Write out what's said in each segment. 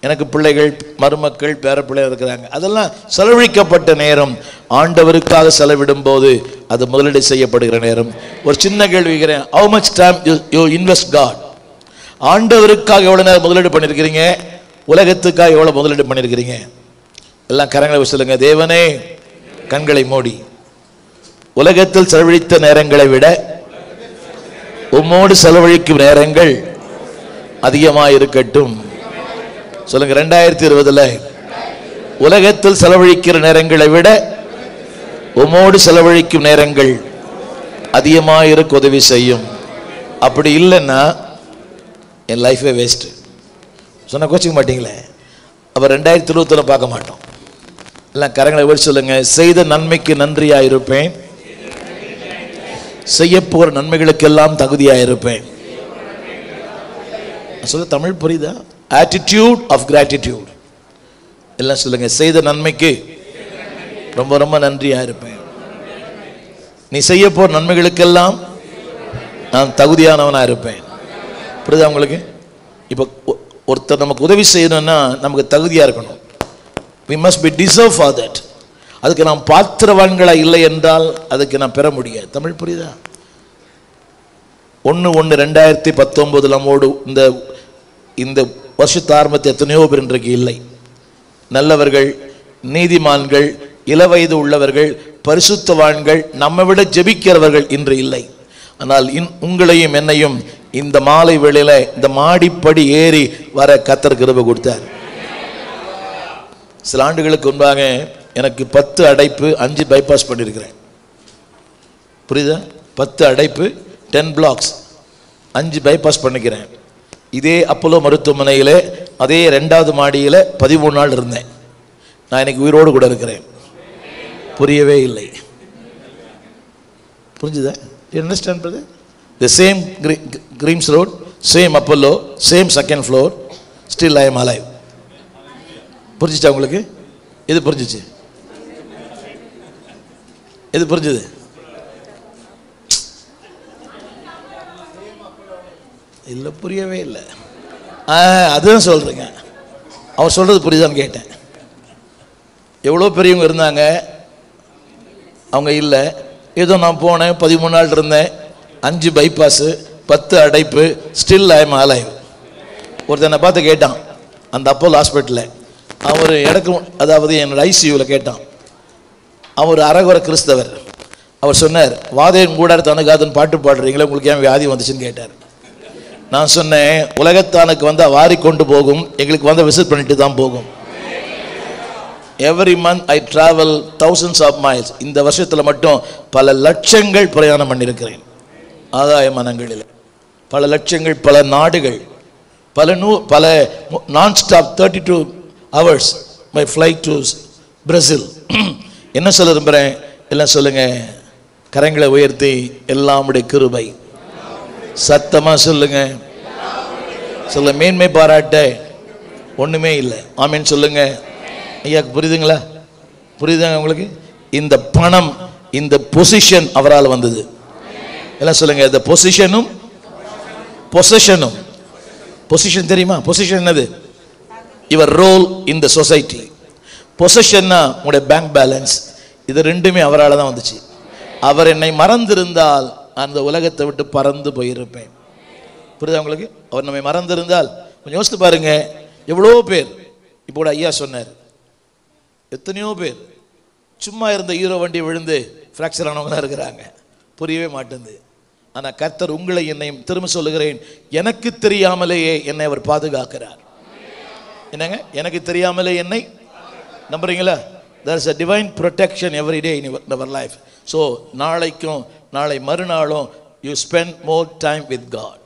எனக்கு பிள்ளைகள் மருமக்கள் பேரப்பிள்ளைகள் இருக்கிறாங்க அதெல்லாம் செலவழிக்கப்பட்ட நேரம் ஆண்டவருக்காக செலவிடும் போது அது முதலீடு செய்யப்படுகிற நேரம் ஒரு சின்ன கேள்வி கேட்கிறேன் how much time you invest God ஆண்டவருக்காக எவ்வளவு நேரம் முதலீடு பண்ணியிருக்கிறீங்க உலகத்துக்காக எவ்வளவு முதலீடு பண்ணியிருக்கிறீங்க எல்லாம் கரங்களை வச்சு சொல்லுங்க தேவனே கண்களை மூடி உலகத்தில் செலவழித்த நேரங்களை விட உம்மோடு செலவழிக்கும் நேரங்கள் அதிகமாக இருக்கட்டும் சொல்லுங்க ரெண்டாயிரத்தி இருபதுல உலகத்தில் செலவழிக்கிற நேரங்களை விட உம்மோடு செலவழிக்கும் நேரங்கள் அதிகமாக இருக்க உதவி செய்யும் அப்படி இல்லைன்னா என் லைஃபே வேஸ்ட்டு சொன்ன கோச்சிக்க மாட்டீங்களே அப்போ ரெண்டாயிரத்தி இருபத்தில் பார்க்க மாட்டோம் எல்லாம் கரங்களை வச்சு சொல்லுங்க செய்த நன்மைக்கு நன்றியா இருப்பேன் செய்ய போகிற நன்மைகளுக்கெல்லாம் தகுதியா இருப்பேன் நான் சொல்ல தமிழ் புரியுதா ஆட்டிடியூட் ஆஃப் கிராட்டிடியூட் எல்லாம் சொல்லுங்க செய்த நன்மைக்கு ரொம்ப ரொம்ப நன்றியா இருப்பேன் நீ செய்ய போற நன்மைகளுக்கெல்லாம் நான் தகுதியானவனா இருப்பேன் புரியுதா உங்களுக்கு இப்போ ஒ- ஒருத்தர் நமக்கு உதவி செய்யணும்னா நமக்கு தகுதியா இருக்கணும் we must be deserve for that அதுக்கு நாம் பாத்திரவான்களா இல்லை என்றால் அதுக்கு நான் பெற முடியாது தமிழ் புரியுதா ஒன்று ஒன்று ரெண்டாயிரத்தி பத்தொன்பது நம்மோடு இந்த இந்த வருஷத்து ஆரம்பத்தில் எத்தனையோ பேர் இன்றைக்கு இல்லை நல்லவர்கள் நீதிமான்கள் இளவயது உள்ளவர்கள் பரிசுத்தவான்கள் நம்மை விட ஜெபிக்கிறவர்கள் இன்று இல்லை ஆனால் இன் உங்களையும் என்னையும் இந்த மாலை வேளையில இந்த மாடிப்படி ஏறி வர கத்தர் கிருபை கொடுத்தார் சில ஆண்டுகளுக்கு முன்பாக எனக்கு பத்து அடைப்பு அஞ்சு பைபாஸ் பண்ணியிருக்கிறேன் புரியுதா பத்து அடைப்பு டென் பிளாக்ஸ் அஞ்சு பைபாஸ் பண்ணிக்கிறேன் இதே அப்போலோ மருத்துவமனையில் அதே ரெண்டாவது மாடியில் பதிமூணு நாள் இருந்தேன் நான் இன்னைக்கு உயிரோடு கூட இருக்கிறேன் புரியவே இல்லை புரிஞ்சுதா understand brother the same Greams road same Apollo same second floor still I am alive புரிஞ்சுச்சா உங்களுக்கு எது புரிஞ்சுச்சு எது புரிஞ்சுது இல்லை புரியவே இல்லை ஆ அதுதான் சொல்கிறேங்க அவர் சொல்கிறது புரியுதான்னு கேட்டேன் எவ்வளோ பெரியவங்க இருந்தாங்க அவங்க இல்லை ஏதோ நான் போனேன் பதிமூணு நாள் இருந்தேன் அஞ்சு பைபாஸு பத்து அடைப்பு ஸ்டில் ஐம் அலைவ் ஒருத்தனை பார்த்து கேட்டான் அந்த அப்போலோ ஹாஸ்பிட்டலில் அவர் எனக்கு அதாவது என்னோட ஐசியூவில் கேட்டான் அவர் அரகுர கிறிஸ்தவர் அவர் சொன்னார் வாதையின் கூடார் தனக்காதுன்னு பாட்டு பாடுறீங்களே உங்களுக்கு ஏன் வியாதி வந்துச்சுன்னு கேட்டார் நான் சொன்னேன் உலகத்தானுக்கு வந்தால் வாரி கொண்டு போகும் எங்களுக்கு வந்து விசிட் பண்ணிட்டு தான் போகும் every month I travel thousands of miles இந்த வருஷத்தில் மட்டும் பல லட்சங்கள் பிரயாணம் பண்ணியிருக்கிறேன் ஆதாய மனங்களில் பல லட்சங்கள் பல நாடுகள் பல நூ பல நான் stop thirty two hours my flight to Brazil என்ன சொல்ல விரும்புகிறேன் எல்லாம் சொல்லுங்க கரங்களை உயர்த்தி எல்லாமுடைய கிருபை சத்தமா சொல்லுங்க சொல்ல மேன்மை பாராட்ட ஒண்ணுமே இல்லை ஆமீன் சொல்லுங்க ஐயா புரியுதுங்களா புரியுதுங்க உங்களுக்கு இந்த பணம் இந்த பொசிஷன் அவரால் வந்தது எல்லாம் சொல்லுங்க இந்த பொசிஷனும் பொசிஷனும் பொசிஷன் தெரியுமா பொசிஷன் என்னது your role in the society பொசிஷன்னா உங்களுடைய பேங்க் பேலன்ஸ் இது ரெண்டுமே அவரால் தான் வந்துச்சு அவர் என்னை மறந்திருந்தால் அந்த உலகத்தை விட்டு பறந்து போயிருப்பேன் புரியுதா உங்களுக்கு அவர் நம்மை மறந்திருந்தால் கொஞ்சம் யோசித்து பாருங்க எவ்வளோ பேர் இப்போ கூட ஐயா சொன்னார் எத்தனையோ பேர் சும்மா இருந்த ஹீரோ வண்டி விழுந்து ஃப்ராக்சர் ஆனவங்களா இருக்கிறாங்க புரியவே மாட்டேங்குது ஆனால் கர்த்தர் உங்களை என்னையும் திரும்ப சொல்லுகிறேன் எனக்கு தெரியாமலேயே என்னை அவர் பாதுகாக்கிறார் என்னங்க எனக்கு தெரியாமலே என்னை நம்புறீங்களா there is a divine protection every day in your, in our life so நாளைக்கும் நாளை மறுநாளும் you spend more time with God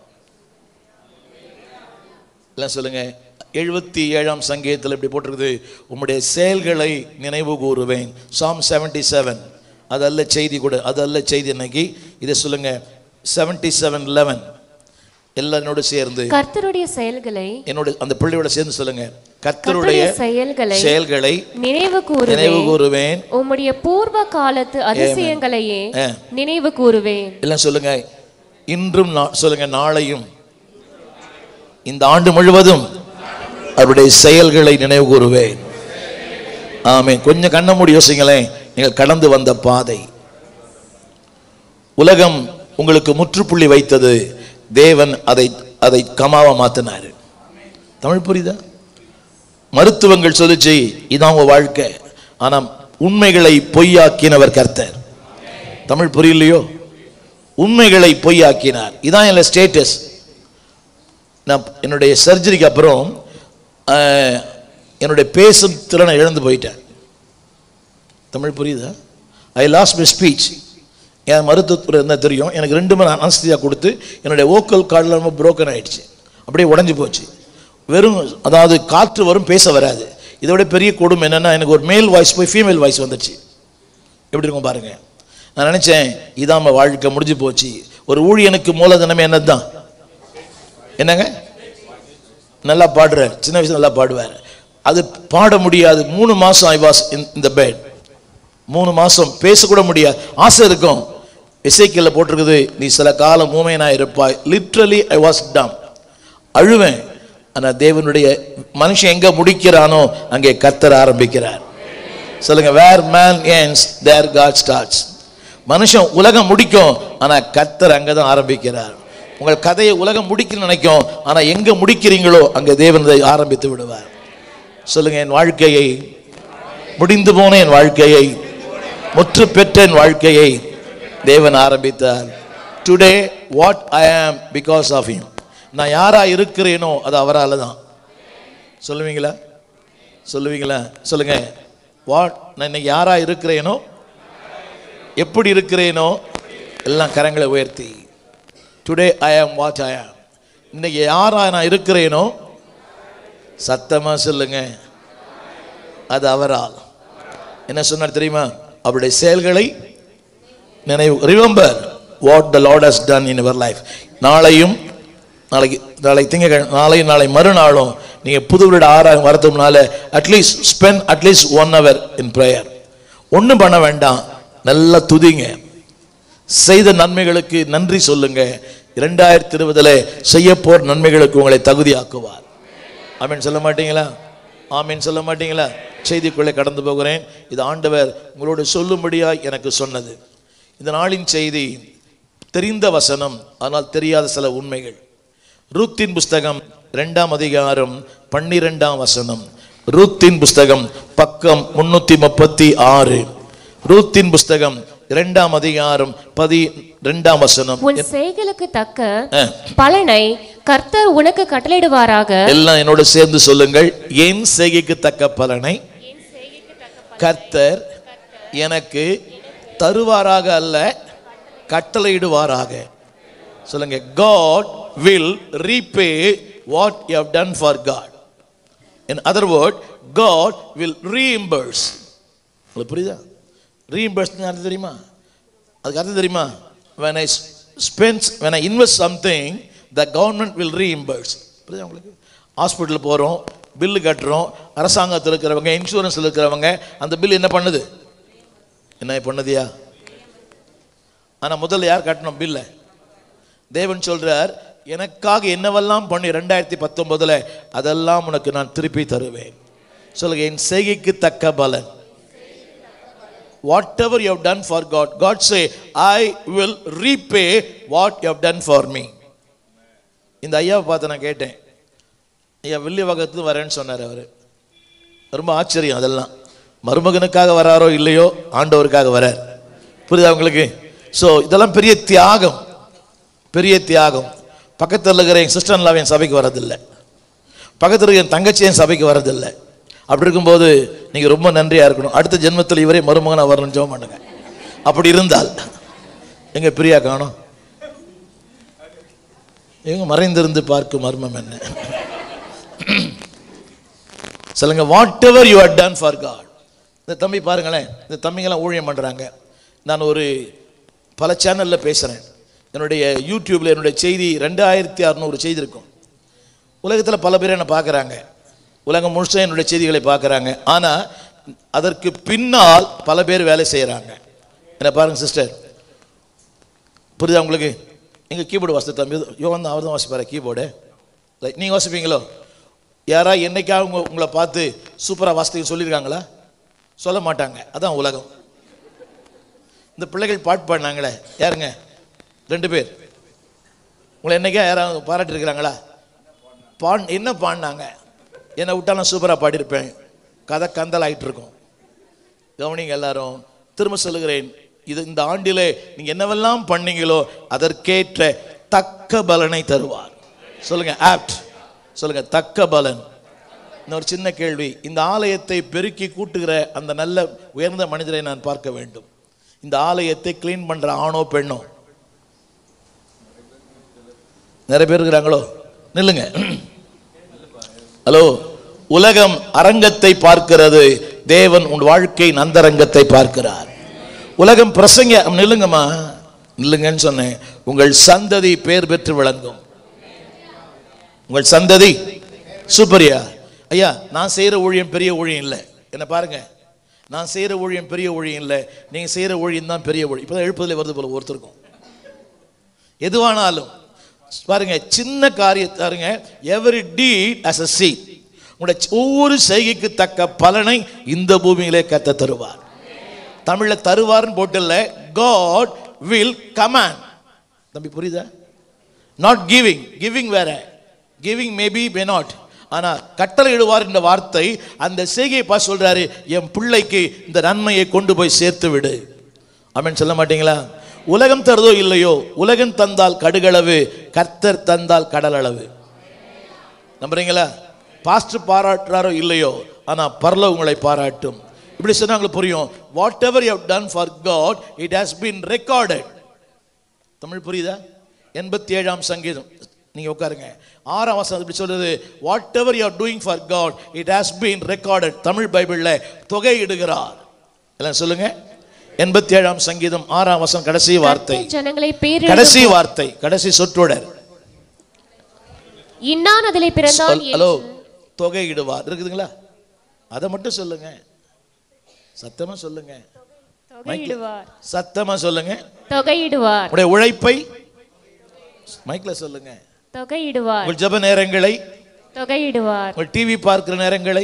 எல்லாம் சொல்லுங்க எழுபத்தி ஏழாம் சங்கீதத்தில் இப்படி போட்டிருக்குது உம்முடைய செயல்களை நினைவு கூறுவேன் சாம் செவன்டி செவன் அதல்ல செய்தி கூட அதல்ல செய்தி இன்னைக்கு இதை சொல்லுங்க செவன்டி செவன் லெவன் எல்லாரோட சேர்ந்து கர்த்தருடைய செயல்களை என்னோட அந்த பிள்ளையோட சேர்ந்து சொல்லுங்க கர்த்தருடைய கர்த்தருடைய செயல்களை செயல்களை நினைவு நினைவு கூறுவேன் கூறுவேன் உம்முடைய பூர்வ காலத்து அதிசயங்களையே ஆ. நினைவு கூறுவேன் எல்லாம் சொல்லுங்க இன்றும் நா- சொல்லுங்க நாளையும் இந்த ஆண்டு முழுவதும் அவருடைய செயல்களை நினைவு கூறுவேன் ஆமென் கொஞ்சம் கண்ண மூடி யோசிங்களேன் நீங்கள் கடந்து வந்த பாதை உலகம் உங்களுக்கு முற்றுப்புள்ளி வைத்தது தேவன் அதை அதை கமாவா மாத்தினாரு தமிழ் புரியுதா மருத்துவங்கள் சொல்லுச்சு இதான் உங்க வாழ்க்கை ஆனா உண்மைகளை பொய்யாக்கினவர் கர்த்தர் தமிழ் புரியலையோ உண்மைகளை பொய்யாக்கினார் இதான் என் ஸ்டேட்டஸ் நான் என்னுடைய சர்ஜரிக்கு அப்புறம் ஆஹ், என்னுடைய பேசும் திறனை இழந்து போயிட்டேன் தமிழ் புரியுதா ஐ லாஸ்ட் மை ஸ்பீச் என் மருத்துவத்துறை இருந்தால் தெரியும் எனக்கு ரெண்டு மணி அனஸ்தியா கொடுத்து என்னுடைய ஓக்கல் கார்டில் ரொம்ப புரோக்கன் ஆயிடுச்சு அப்படியே உடஞ்சி போச்சு வெறும் அதாவது காற்று வரும் பேச வராது இதை விட பெரிய கொடுமை என்னன்னா எனக்கு ஒரு மேல் வாய்ஸ் போய் ஃபீமேல் வாய்ஸ் வந்துச்சு எப்படி இருக்கும் பாருங்க நான் நினைச்சேன் இதான் நம்ம வாழ்க்கை முடிஞ்சு போச்சு ஒரு ஊழியனுக்கு மூலதனமே என்னதுதான் என்னங்க நல்லா பாடுறார் சின்ன வயசுல நல்லா பாடுவார் அது பாட முடியாது மூணு மாசம் ஐ வாஸ் இன் இந்த பெட் மூணு மாசம் பேசக்கூட முடியாது ஆசை இருக்கும் இசைக்கில் போட்டிருக்குது நீ சில காலம் ஊமையனா இருப்பாய் லிட்ரலி ஐ வாஸ் டம் அழுவேன் ஆனா தேவனுடைய மனுஷன் எங்க முடிக்கிறானோ அங்கே கர்த்தர் ஆரம்பிக்கிறார் சொல்லுங்க where man ends there God starts மனுஷன் உலகம் முடிக்கும் ஆனா கர்த்தர் அங்கதான் ஆரம்பிக்கிறார் உங்கள் கதையை உலகம் முடிக்கணும்னு நினைக்கும் ஆனா எங்க முடிக்கிறீங்களோ அங்க தேவன் அதை ஆரம்பித்து விடுவார் சொல்லுங்க என் வாழ்க்கையை முடிந்து போன என் வாழ்க்கையை முற்று பெற்ற என் வாழ்க்கையை தேவன் ஆரம்பித்தார் டுடே வாட் ஐ ஆம் பிகாஸ் ஆஃப் him நான் யாரா இருக்கிறேனோ அது அவரால தான் சொல்லுவீங்களா சொல்லுவீங்களா சொல்லுங்க வாட் நான் இன்னைக்கு யாரா இருக்கிறேனோ எப்படி இருக்கிறேனோ எல்லாம் கரங்களை உயர்த்தி டுடே ஐ ஆம் வாட் ஐ ஆம் இன்னைக்கு யாரா நான் இருக்கிறேனோ சத்தமா சொல்லுங்க அது அவரால் என்ன சொன்னார் தெரியுமா அவருடைய செயல்களை நினைவு remember what the Lord has done in your life நாளையும் நாளைக்கு நாளை திங்கக்கிழமை நாளையும் நாளை மறுநாளும் நீங்கள் புது வருட ஆறாம் வரதுனால at least spend at least one hour in prayer ஒன்றும் பண்ண வேண்டாம் நல்லா துதிங்க செய்த நன்மைகளுக்கு நன்றி சொல்லுங்க இரண்டாயிரத்தி இருபதுல செய்ய போற நன்மைகளுக்கு உங்களை தகுதியாக்குவார் ஆமீன் சொல்ல மாட்டீங்களா ஆமீன் சொல்ல மாட்டீங்களா செய்திக்குள்ளே கடந்து போகிறேன் இது ஆண்டவர் உங்களோடு சொல்லும்படியாய் எனக்கு சொன்னது இந்த நாளின் செய்தி தெரிந்த வசனம் ஆனால் தெரியாத சில உண்மைகள் ரூத்தின் புஸ்தகம் இரண்டாம் அதிகாரம் பன்னிரெண்டாம் வசனம் ரூத்தின் புஸ்தகம் பக்கம் முன்னூத்தி முப்பத்தி ஆறு ரூத்தின் புஸ்தகம் இரண்டாம் அதிகாரம் பதி ரெண்டாம் வசனம் உன் செய்களுக்கு தக்க அஹ், பலனை கர்த்தர் உனக்கு கட்டளையிடுவாராக எல்லாம் என்னோட சேர்ந்து சொல்லுங்கள் என் செய்கைக்கு தக்க பலனை கர்த்தர் எனக்கு தருவாராக அல்ல கட்டளையிடுவாராக சொல்லுங்க God will repay what you have done for God in other word God will reimburse உங்களுக்கு புரியுதா ரீஇம்பர்ஸ் அர்த்தம் தெரியுமா அதுக்கு அர்த்தம் தெரியுமா when I spend when I invest something the government will reimburse புரியுதா உங்களுக்கு ஹாஸ்பிட்டல் போகிறோம் பில்லு கட்டுறோம் அரசாங்கத்தில் இருக்கிறவங்க இன்சூரன்ஸில் இருக்கிறவங்க அந்த பில் என்ன பண்ணுது என்ன பண்ணுதியா ஆனால் முதல்ல யார் கட்டணும் பில்லை தேவன் சொல்றார் எனக்காக என்னவெல்லாம் பண்ணி ரெண்டாயிரத்தி பத்தொன்பதுல அதெல்லாம் உனக்கு நான் திருப்பி தருவேன் சொல்லுங்க என் செய்கைக்கு தக்க பலன் whatever you done for God God say I will repay what you done for me இந்த ஐயாவை பார்த்து நான் கேட்டேன் ஐயா வில்லி வகத்து வரேன்னு சொன்னார் அவர் ரொம்ப ஆச்சரியம் அதெல்லாம் மருமகனுக்காக வராரோ இல்லையோ ஆண்டவருக்காக வரார் புரியுதா உங்களுக்கு ஸோ இதெல்லாம் பெரிய தியாகம் பெரிய தியாகம் பக்கத்தில் இருக்கிற என் சிஸ்டர்லாம் என் சபைக்கு வரதில்லை பக்கத்தில் இருக்கிற என் தங்கச்சி என் சபைக்கு வரதில்லை அப்படி இருக்கும்போது நீங்கள் ரொம்ப நன்றியாக இருக்கணும் அடுத்த ஜென்மத்தில் இவரே மருமகனாக வரணும்னு ஜெபம் பண்ணுங்க அப்படி இருந்தால் எங்க பிரியா காணோம் இவங்க மறைந்திருந்து பார்க்கும் மர்மம் என்ன சொல்லுங்க whatever you are done for God இந்த தம்பி பாருங்களேன் இந்த தம்பிங்கெல்லாம் ஊழியம் பண்ணுறாங்க நான் ஒரு பல சேனலில் பேசுகிறேன் என்னுடைய யூடியூப்பில் என்னுடைய செய்தி ரெண்டாயிரத்தி அறநூறு செய்தி இருக்கும் உலகத்தில் பல பேர் என்னை பார்க்குறாங்க உலகம் முழுசும் என்னுடைய செய்திகளை பார்க்குறாங்க ஆனால் அதற்கு பின்னால் பல பேர் வேலை செய்கிறாங்க என்ன பாருங்க சிஸ்டர் புரியுதா உங்களுக்கு எங்கள் கீபோர்டு வாசித்த தம்பி யோகன் தான் அவர் தான் வாசிப்பார் கீபோர்டு நீங்கள் வாசிப்பீங்களோ யாரா என்னைக்காவது உங்க உங்களை பார்த்து சூப்பராக வாசித்து சொல்லியிருக்காங்களா சொல்ல மாட்டாங்க அதான் உலகம் இந்த பிள்ளைகள் பாட்டு பாடினாங்களே யாருங்க ரெண்டு பேர் உங்களை என்னைக்கா யாராவது பாராட்டிருக்கிறாங்களா பாட் என்ன பாடினாங்க என்னை விட்டா நான் சூப்பராக பாடியிருப்பேன் கதை கந்தல் ஆயிட்டு இருக்கும் கவனிங்க எல்லாரும் திரும்ப சொல்லுகிறேன் இது இந்த ஆண்டிலே நீங்க என்னவெல்லாம் பண்ணீங்களோ அதற்கேற்ற தக்க பலனை தருவார் சொல்லுங்க ஆப்ட் சொல்லுங்க தக்க பலன் இன்னொரு சின்ன கேள்வி இந்த ஆலயத்தை பெருக்கி கூட்டுகிற அந்த நல்ல உயர்ந்த மனிதரை நான் பார்க்க வேண்டும் இந்த ஆலயத்தை க்ளீன் பண்ற ஆணோ பெண்ணோ நிறைய பேர் இருக்கிறாங்களோ நில்லுங்க ஹலோ உலகம் அரங்கத்தை பார்க்கிறது தேவன் உன் வாழ்க்கையின் அந்தரங்கத்தை பார்க்கிறார் உலகம் பிரசங்க நில்லுங்கம்மா நில்லுங்கன்னு சொன்னேன் உங்கள் சந்ததி பேர் பெற்று விளங்கும் உங்கள் சந்ததி சூப்பரியா ஐயா நான் செய்யற ஊழியம் பெரிய ஊழியம் இல்லை என்ன பாருங்க நான் செய்யற ஊழியம் பெரிய ஊழியம் இல்லை நீங்க செய்யற ஊழியம் தான் பெரிய ஊழியம் இப்பதான் எழுப்பதில் வருது போல ஒருத்தருக்கும் எதுவானாலும் பாருங்க சின்ன காரியத்தை பாருங்க எவரி டீட் அஸ் அ சீ உங்களுடைய ஒவ்வொரு செய்கைக்கு தக்க பலனை இந்த பூமியிலே கத்த தருவார் தமிழ்ல தருவார்னு போட்டுல காட் வில் கமாண்ட் தம்பி புரியுதா நாட் கிவிங் கிவிங் வேற கிவிங் மேபி மே நாட் ஆனா கட்டளை இடுவார் என்ற வார்த்தை அந்த செய்கையை பார்த்து சொல்றாரு என் பிள்ளைக்கு இந்த நன்மையை கொண்டு போய் சேர்த்து விடு அமேன் சொல்ல மாட்டீங்களா உலகம் தருதோ இல்லையோ உலகம் தந்தால் கடுகளவு கர்த்தர் தந்தால் கடல் அளவு நம்புறீங்களா பாஸ்டர் பாராட்டுறாரோ இல்லையோ ஆனா பரலோகம் உங்களை பாராட்டும் இப்படி சொன்னா உங்களுக்கு புரியும் whatever you done for God it has been recorded Tamil புரியுதா எண்பத்தி ஏழாம் சங்கீதம் நீங்க உட்காருங்க ஆறாம் வசனம் இப்படி சொல்றது whatever you are doing for God it has been recorded Tamil பைபிள்ல தொகை இடுகிறார் எல்லாம் சொல்லுங்க எண்பத்தி ஏழாம் சங்கீதம் ஆறாம் வசனம் கடைசி வார்த்தை கர்த்தர் ஜனங்களை பேர் கடைசி வார்த்தை கடைசி சொற்றொடர் இன்னான் அதிலே பிறந்தான் சொல்- ஹலோ தொகை இடுவார் இருக்குதுங்களா அதை மட்டும் சொல்லுங்க சத்தமா சொல்லுங்க தொகையிடுவார் சத்தமா சொல்லுங்க தொகையிடுவார் உடைய உழைப்பை மைக்ல சொல்லுங்க தொகையிடுவார் உங்கள் ஜெப நேரங்களை தொகையிடுவார் உங்கள் டிவி பார்க்கிற நேரங்களை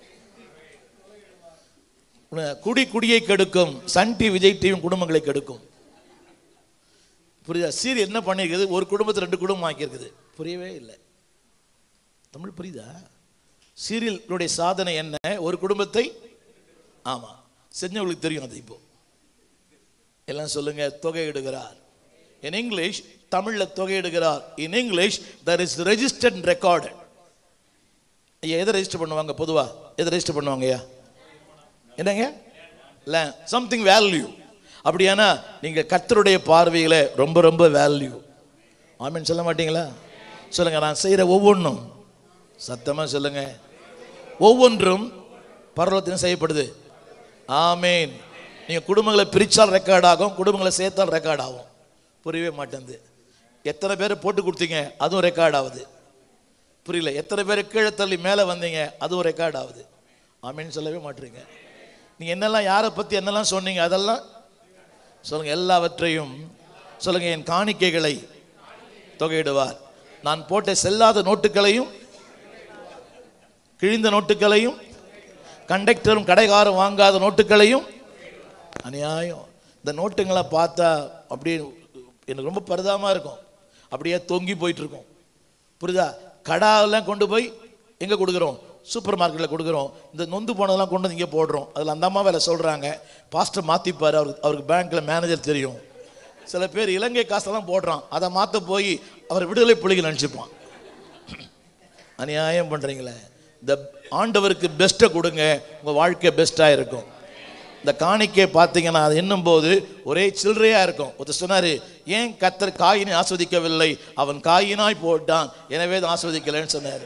உன- குடி குடியை கெடுக்கும் சன் டிவி விஜய் டிவி குடும்பங்களை கெடுக்கும் புரியுதா சீரியல் என்ன பண்ணிருக்குது ஒரு குடும்பத்தை ரெண்டு குடும்பம் ஆக்கியிருக்குது புரியவே இல்லை தமிழ் புரியுதா சீரியலுடைய சாதனை என்ன ஒரு குடும்பத்தை ஆமா செஞ்சவங்களுக்கு தெரியும் அது இப்போ எல்லாம் சொல்லுங்க தொகையிடுகிறார் இன் இங்கிலீஷ் தமிழ்ல தொகையிடுகிறார் in English there is registered recorded ஐயா எதை ரெஜிஸ்டர் பண்ணுவாங்க பொதுவா எதை ரெஜிஸ்டர் பண்ணுவாங்க ஐயா என்னங்க இல்லை சம்திங் வேல்யூ அப்படியானா நீங்க கர்த்தருடைய பார்வையில ரொம்ப ரொம்ப வேல்யூ ஆமீன் சொல்ல மாட்டீங்களா சொல்லுங்க நான் செய்யற ஒவ்வொன்றும் சத்தமா சொல்லுங்க ஒவ்வொன்றும் பரலோகத்திலும் செய்யப்படுது ஆமீன் நீங்க குடும்பங்களை பிரிச்சால் ரெக்கார்ட் ஆகும் குடும்பங்களை சேர்த்தால் ரெக்கார்ட் ஆகும் புரியவே மாட்டேங்குது எத்தனை பேரை போட்டு கொடுத்தீங்க அதுவும் ரெக்கார்ட் ஆகுது புரியல எத்தனை பேர் கீழே தள்ளி மேலே வந்தீங்க அதுவும் ரெக்கார்ட் ஆகுது ஆமீன்னு சொல்லவே மாட்டீங்க நீங்க என்னெல்லாம் யாரை பத்தி என்னெல்லாம் சொன்னீங்க அதெல்லாம் சொல்லுங்க எல்லாவற்றையும் சொல்லுங்க என் காணிக்கைகளை தொகையிடுவார் நான் போட்ட செல்லாத நோட்டுகளையும் கிழிந்த நோட்டுகளையும் கண்டக்டரும் கடைக்காரும் வாங்காத நோட்டுகளையும் அநியாயம் இந்த நோட்டுங்களை பார்த்தா அப்படியே எனக்கு ரொம்ப பரிதாபமா இருக்கும் அப்படியே தொங்கி போயிட்டு இருக்கும் புரியுதா கடாவெல்லாம் கொண்டு போய் எங்க கொடுக்குறோம் சூப்பர் மார்க்கெட்டில் கொடுக்குறோம் இந்த நொந்து போனதெல்லாம் கொண்டு வந்து இங்கே போடுறோம் அதில் அந்த அம்மா வேலை சொல்கிறாங்க பாஸ்டர் மாற்றிப்பார் அவருக்கு அவருக்கு பேங்க்கில் மேனேஜர் தெரியும் சில பேர் இலங்கை காசெல்லாம் போடுறான் அதை மாற்ற போய் அவர் விடுதலை புலிகள் நினச்சிப்பான் அநியாயம் பண்ணுறீங்களே இந்த ஆண்டவருக்கு பெஸ்ட்டை கொடுங்க உங்கள் வாழ்க்கை பெஸ்ட்டாக இருக்கும் இந்த காணிக்கை பார்த்தீங்கன்னா அது எண்ணும்போது ஒரே சில்லறையாக இருக்கும் ஒருத்தர் சொன்னார் ஏன் கத்தர் காயினை ஆஸ்வதிக்கவில்லை அவன் காயினாய் போட்டான் எனவே அதை ஆஸ்வதிக்கலைன்னு சொன்னார்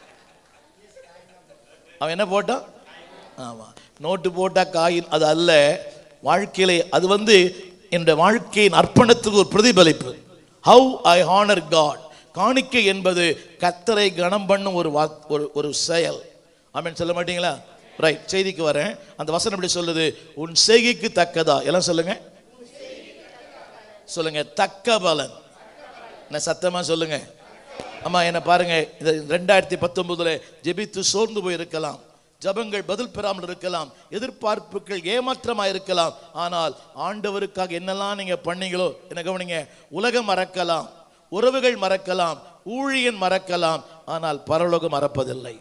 அவன் என்ன போட்டான் ஆமா நோட்டு போட்டா காயின் அது அல்ல வாழ்க்கையிலே அது வந்து இந்த வாழ்க்கையின் அர்ப்பணத்துக்கு ஒரு பிரதிபலிப்பு ஹவ் ஐ ஹானர் காட் காணிக்கை என்பது கத்தரை கணம் பண்ணும் ஒரு வா ஒரு ஒரு செயல் ஆமென் சொல்ல மாட்டீங்களா ரைட் செய்திக்கு வரேன் அந்த வசனம் எப்படி சொல்லுது உன் செய்கைக்கு தக்கதா எல்லாம் சொல்லுங்க சொல்லுங்க தக்க பலன் என்ன சத்தமா சொல்லுங்க அம்மா என்ன பாருங்க இந்த ரெண்டாயிரத்தி பத்தொன்பதுல ஜெபித்து சோர்ந்து போயிருக்கலாம் ஜபங்கள் பதில் பெறாமல் இருக்கலாம் எதிர்பார்ப்புகள் ஏமாற்றமா இருக்கலாம் ஆனால் ஆண்டவருக்காக என்னெல்லாம் நீங்க பண்ணீங்களோ என்ன கவனிங்க உலகம் மறக்கலாம் உறவுகள் மறக்கலாம் ஊழியன் மறக்கலாம் ஆனால் பரலோகம் மறப்பதில்லை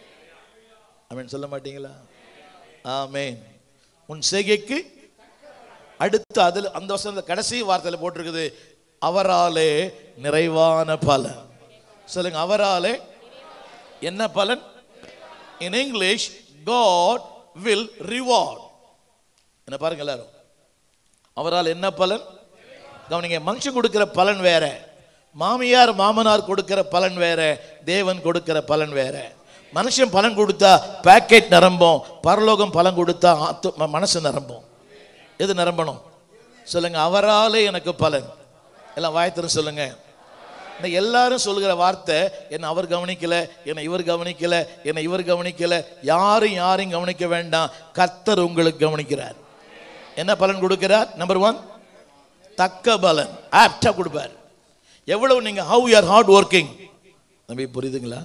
ஆமென் சொல்ல மாட்டீங்களா ஆமென் உன் செய்கைக்கு அடுத்து அதில் அந்த வசனத்துல கடைசி வார்த்தையில போட்டிருக்குது அவராலே நிறைவான பலன் சொல்லுங்க அவராலே என்ன பலன் in English God will reward என்ன பாருங்க எல்லாரும் அவரால் என்ன பலன் கவனிங்க மனுஷன் கொடுக்கிற பலன் வேற மாமியார் மாமனார் கொடுக்கிற பலன் வேற தேவன் கொடுக்கிற பலன் வேற மனுஷன் பலன் கொடுத்தா பேக்கெட் நிரம்பும் பரலோகம் பலன் கொடுத்தா ஆத்து- ம- மனசு நிரம்பும் எது நிரம்பணும் சொல்லுங்க அவராலே எனக்கு பலன் எல்லாம் வாயத்திரம் சொல்லுங்க இன்னைக்கு எல்லாரும் சொல்லுகிற வார்த்தை என்னை அவர் கவனிக்கல என்னை இவர் கவனிக்கல என்னை இவர் கவனிக்கல யாரும் யாரையும் கவனிக்க வேண்டாம் கர்த்தர் உங்களுக்கு கவனிக்கிறார் என்ன பலன் கொடுக்கிறார் நம்பர் ஒன் தக்க பலன் ஆப்டா கொடுப்பார் எவ்வளவு நீங்க how you are hard working தம்பி புரியுதுங்களா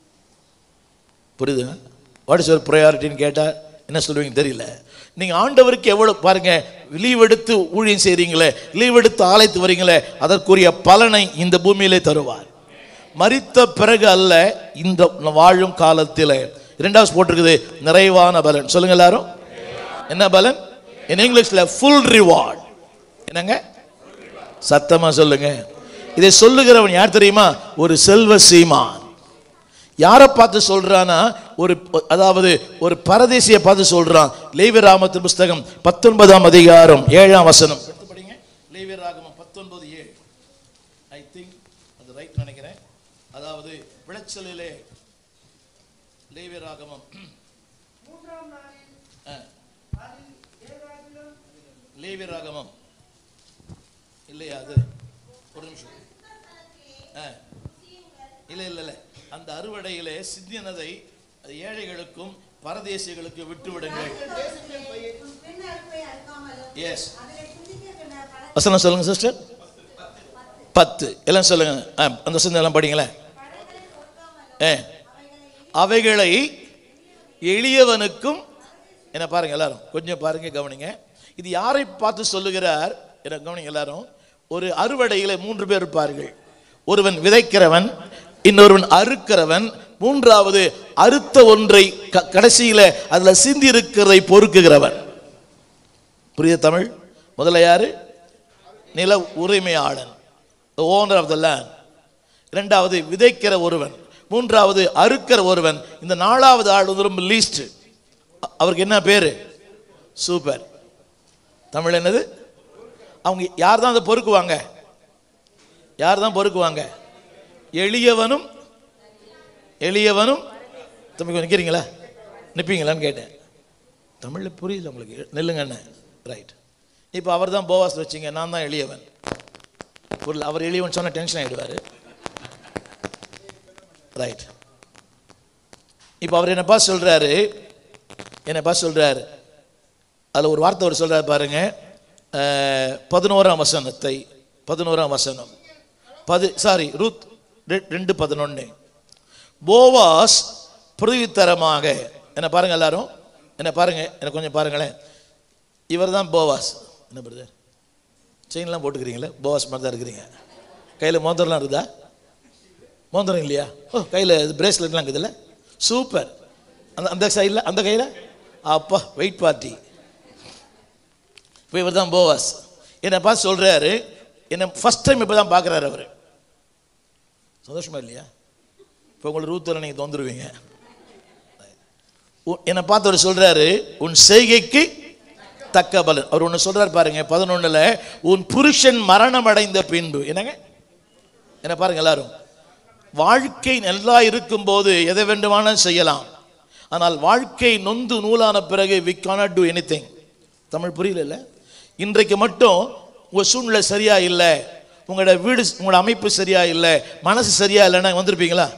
புரியுதுங்க வாட் இஸ் யுவர் ப்ரையாரிட்டின்னு கேட்டால் என்ன சொல்லுவீங்க தெரியல நீங்க ஆண்டவருக்கு எவ்வளவு பாருங்க லீவ் எடுத்து ஊழியம் செய்றீங்களே லீவ் எடுத்து ஆலயத்து வரீங்களே அதற்குரிய பலனை இந்த பூமியிலே தருவார் மரித்த பிறகு அல்ல இந்த வாழும் காலத்தில் இரண்டாவது போட்டிருக்குது நிறைவான பலன் சொல்லுங்க எல்லாரும் என்ன பலன் இன் இங்கிலீஷ்ல ஃபுல் ரிவார்ட் என்னங்க சத்தமா சொல்லுங்க இதை சொல்லுகிறவன் யார் தெரியுமா ஒரு செல்வ சீமான் யாரை பார்த்து சொல்றானா ஒரு அதாவது ஒரு பரதேசியை பார்த்து சொல்றான் லேவி ராமத்தின் புஸ்தகம் பத்தொன்பதாம் அதிகாரம் ஏழாம் வசனம் எடுத்து படிங்க லேவி ராகமம் பத்தொன்பது ஏழு ஐ திங்க் அது ரைட் நினைக்கிறேன் அதாவது விளைச்சலிலே லேவி ராகமம் ஆ. லேவி ராகமம் இல்லையா அது ஒரு நிமிஷம் ஆ இல்ல இல்ல இல்ல அந்த அறுவடையிலே சிந்தினதை அது ஏழைகளுக்கும் பரதேசிகளுக்கு விட்டு விடுங்கள் எஸ் வசனம் சொல்லுங்க சிஸ்டர் பத்து எல்லாம் சொல்லுங்க ஆ, அந்த வசனம் எல்லாம் படிங்களேன் ஏ அவைகளை எளியவனுக்கும் என்ன பாருங்க எல்லாரும் கொஞ்சம் பாருங்க கவனிங்க இது யாரை பார்த்து சொல்லுகிறார் என்ன கவனிங்க எல்லாரும் ஒரு அறுவடையில மூன்று பேர் இருப்பார்கள் ஒருவன் விதைக்கிறவன் இன்னொருவன் அறுக்கிறவன் மூன்றாவது அறுத்த ஒன்றை க- கடைசியில அதுல சிந்தி இருக்கிறதை பொறுக்குகிறவன் புரியுது தமிழ் முதல்ல யாரு நில உரிமையாளன் ஓனர் ஆஃப் த லேண்ட் இரண்டாவது விதைக்கிற ஒருவன் மூன்றாவது அறுக்கிற ஒருவன் இந்த நாலாவது ஆள் வந்து ரொம்ப லீஸ்ட் அவருக்கு என்ன பேரு சூப்பர் தமிழ் என்னது அவங்க யார் தான் அதை பொறுக்குவாங்க யார் தான் பொறுக்குவாங்க எளியவனும் எளியவனும் தம்பி கொஞ்சம் நிற்கிறீங்களா நிற்பீங்களான்னு கேட்டேன் தமிழில் புரியல உங்களுக்கு நெல்லுங்க அண்ணன் ரைட் இப்போ அவர் தான் போவாஸ் வச்சிங்க நான் தான் எளியவன் புரியல அவர் எளியவன் சொன்ன டென்ஷன் ஆகிடுவார் ரைட் இப்போ அவர் என்னப்பா சொல்றாரு என்னப்பா சொல்றாரு அதில் ஒரு வார்த்தை அவர் சொல்றாரு பாருங்க அஹ், பதினோராம் வசனத்தை பதினோராம் வசனம் பது சாரி ரூத் ரெ- ரெண்டு பதினொன்று போவாஸ் பிரதித்தரமாக என்ன பாருங்க எல்லாரும் என்ன பாருங்க என்ன கொஞ்சம் பாருங்களேன் இவர் தான் போவாஸ் என்ன பிரதர் செயின்லாம் போட்டுக்கிறீங்களே போவாஸ் மாதிரி தான் இருக்கிறீங்க கையில் மோதிரம்லாம் இருக்குதா மோதிரம் இல்லையா ஓ கையில் பிரேஸ்லெட்லாம் இருக்குதுல்ல சூப்பர் அந்த அந்த சைடில் அந்த கையில் அப்பா வெயிட் பார்ட்டி இப்போ இவர் தான் போவாஸ் என்னை பார்த்து சொல்கிறாரு என்னை ஃபஸ்ட் டைம் இப்போ தான் பார்க்குறாரு அவர் சந்தோஷமா இல்லையா இப்போ உங்களுக்கு ரூத்தில் நீங்கள் தொந்துருவீங்க உ- என்னை பார்த்து அவர் சொல்கிறாரு உன் செய்கைக்கு தக்க பலன் அவர் ஒன்று சொல்றாரு பாருங்க பதினொன்றில் உன் புருஷன் மரணம் அடைந்த பின்பு என்னங்க என்ன பாருங்க எல்லாரும் வாழ்க்கை நல்லா இருக்கும்போது எதை வேண்டுமானாலும் செய்யலாம் ஆனால் வாழ்க்கை நொந்து நூலான பிறகு we cannot do anything Tamil புரியல இன்றைக்கு மட்டும் உங்க சூழ்நிலை சரியா இல்லை உங்களோட வீடு உங்களோட அமைப்பு சரியா இல்லை மனசு சரியா இல்லைன்னா வந்திருப்பீங்களா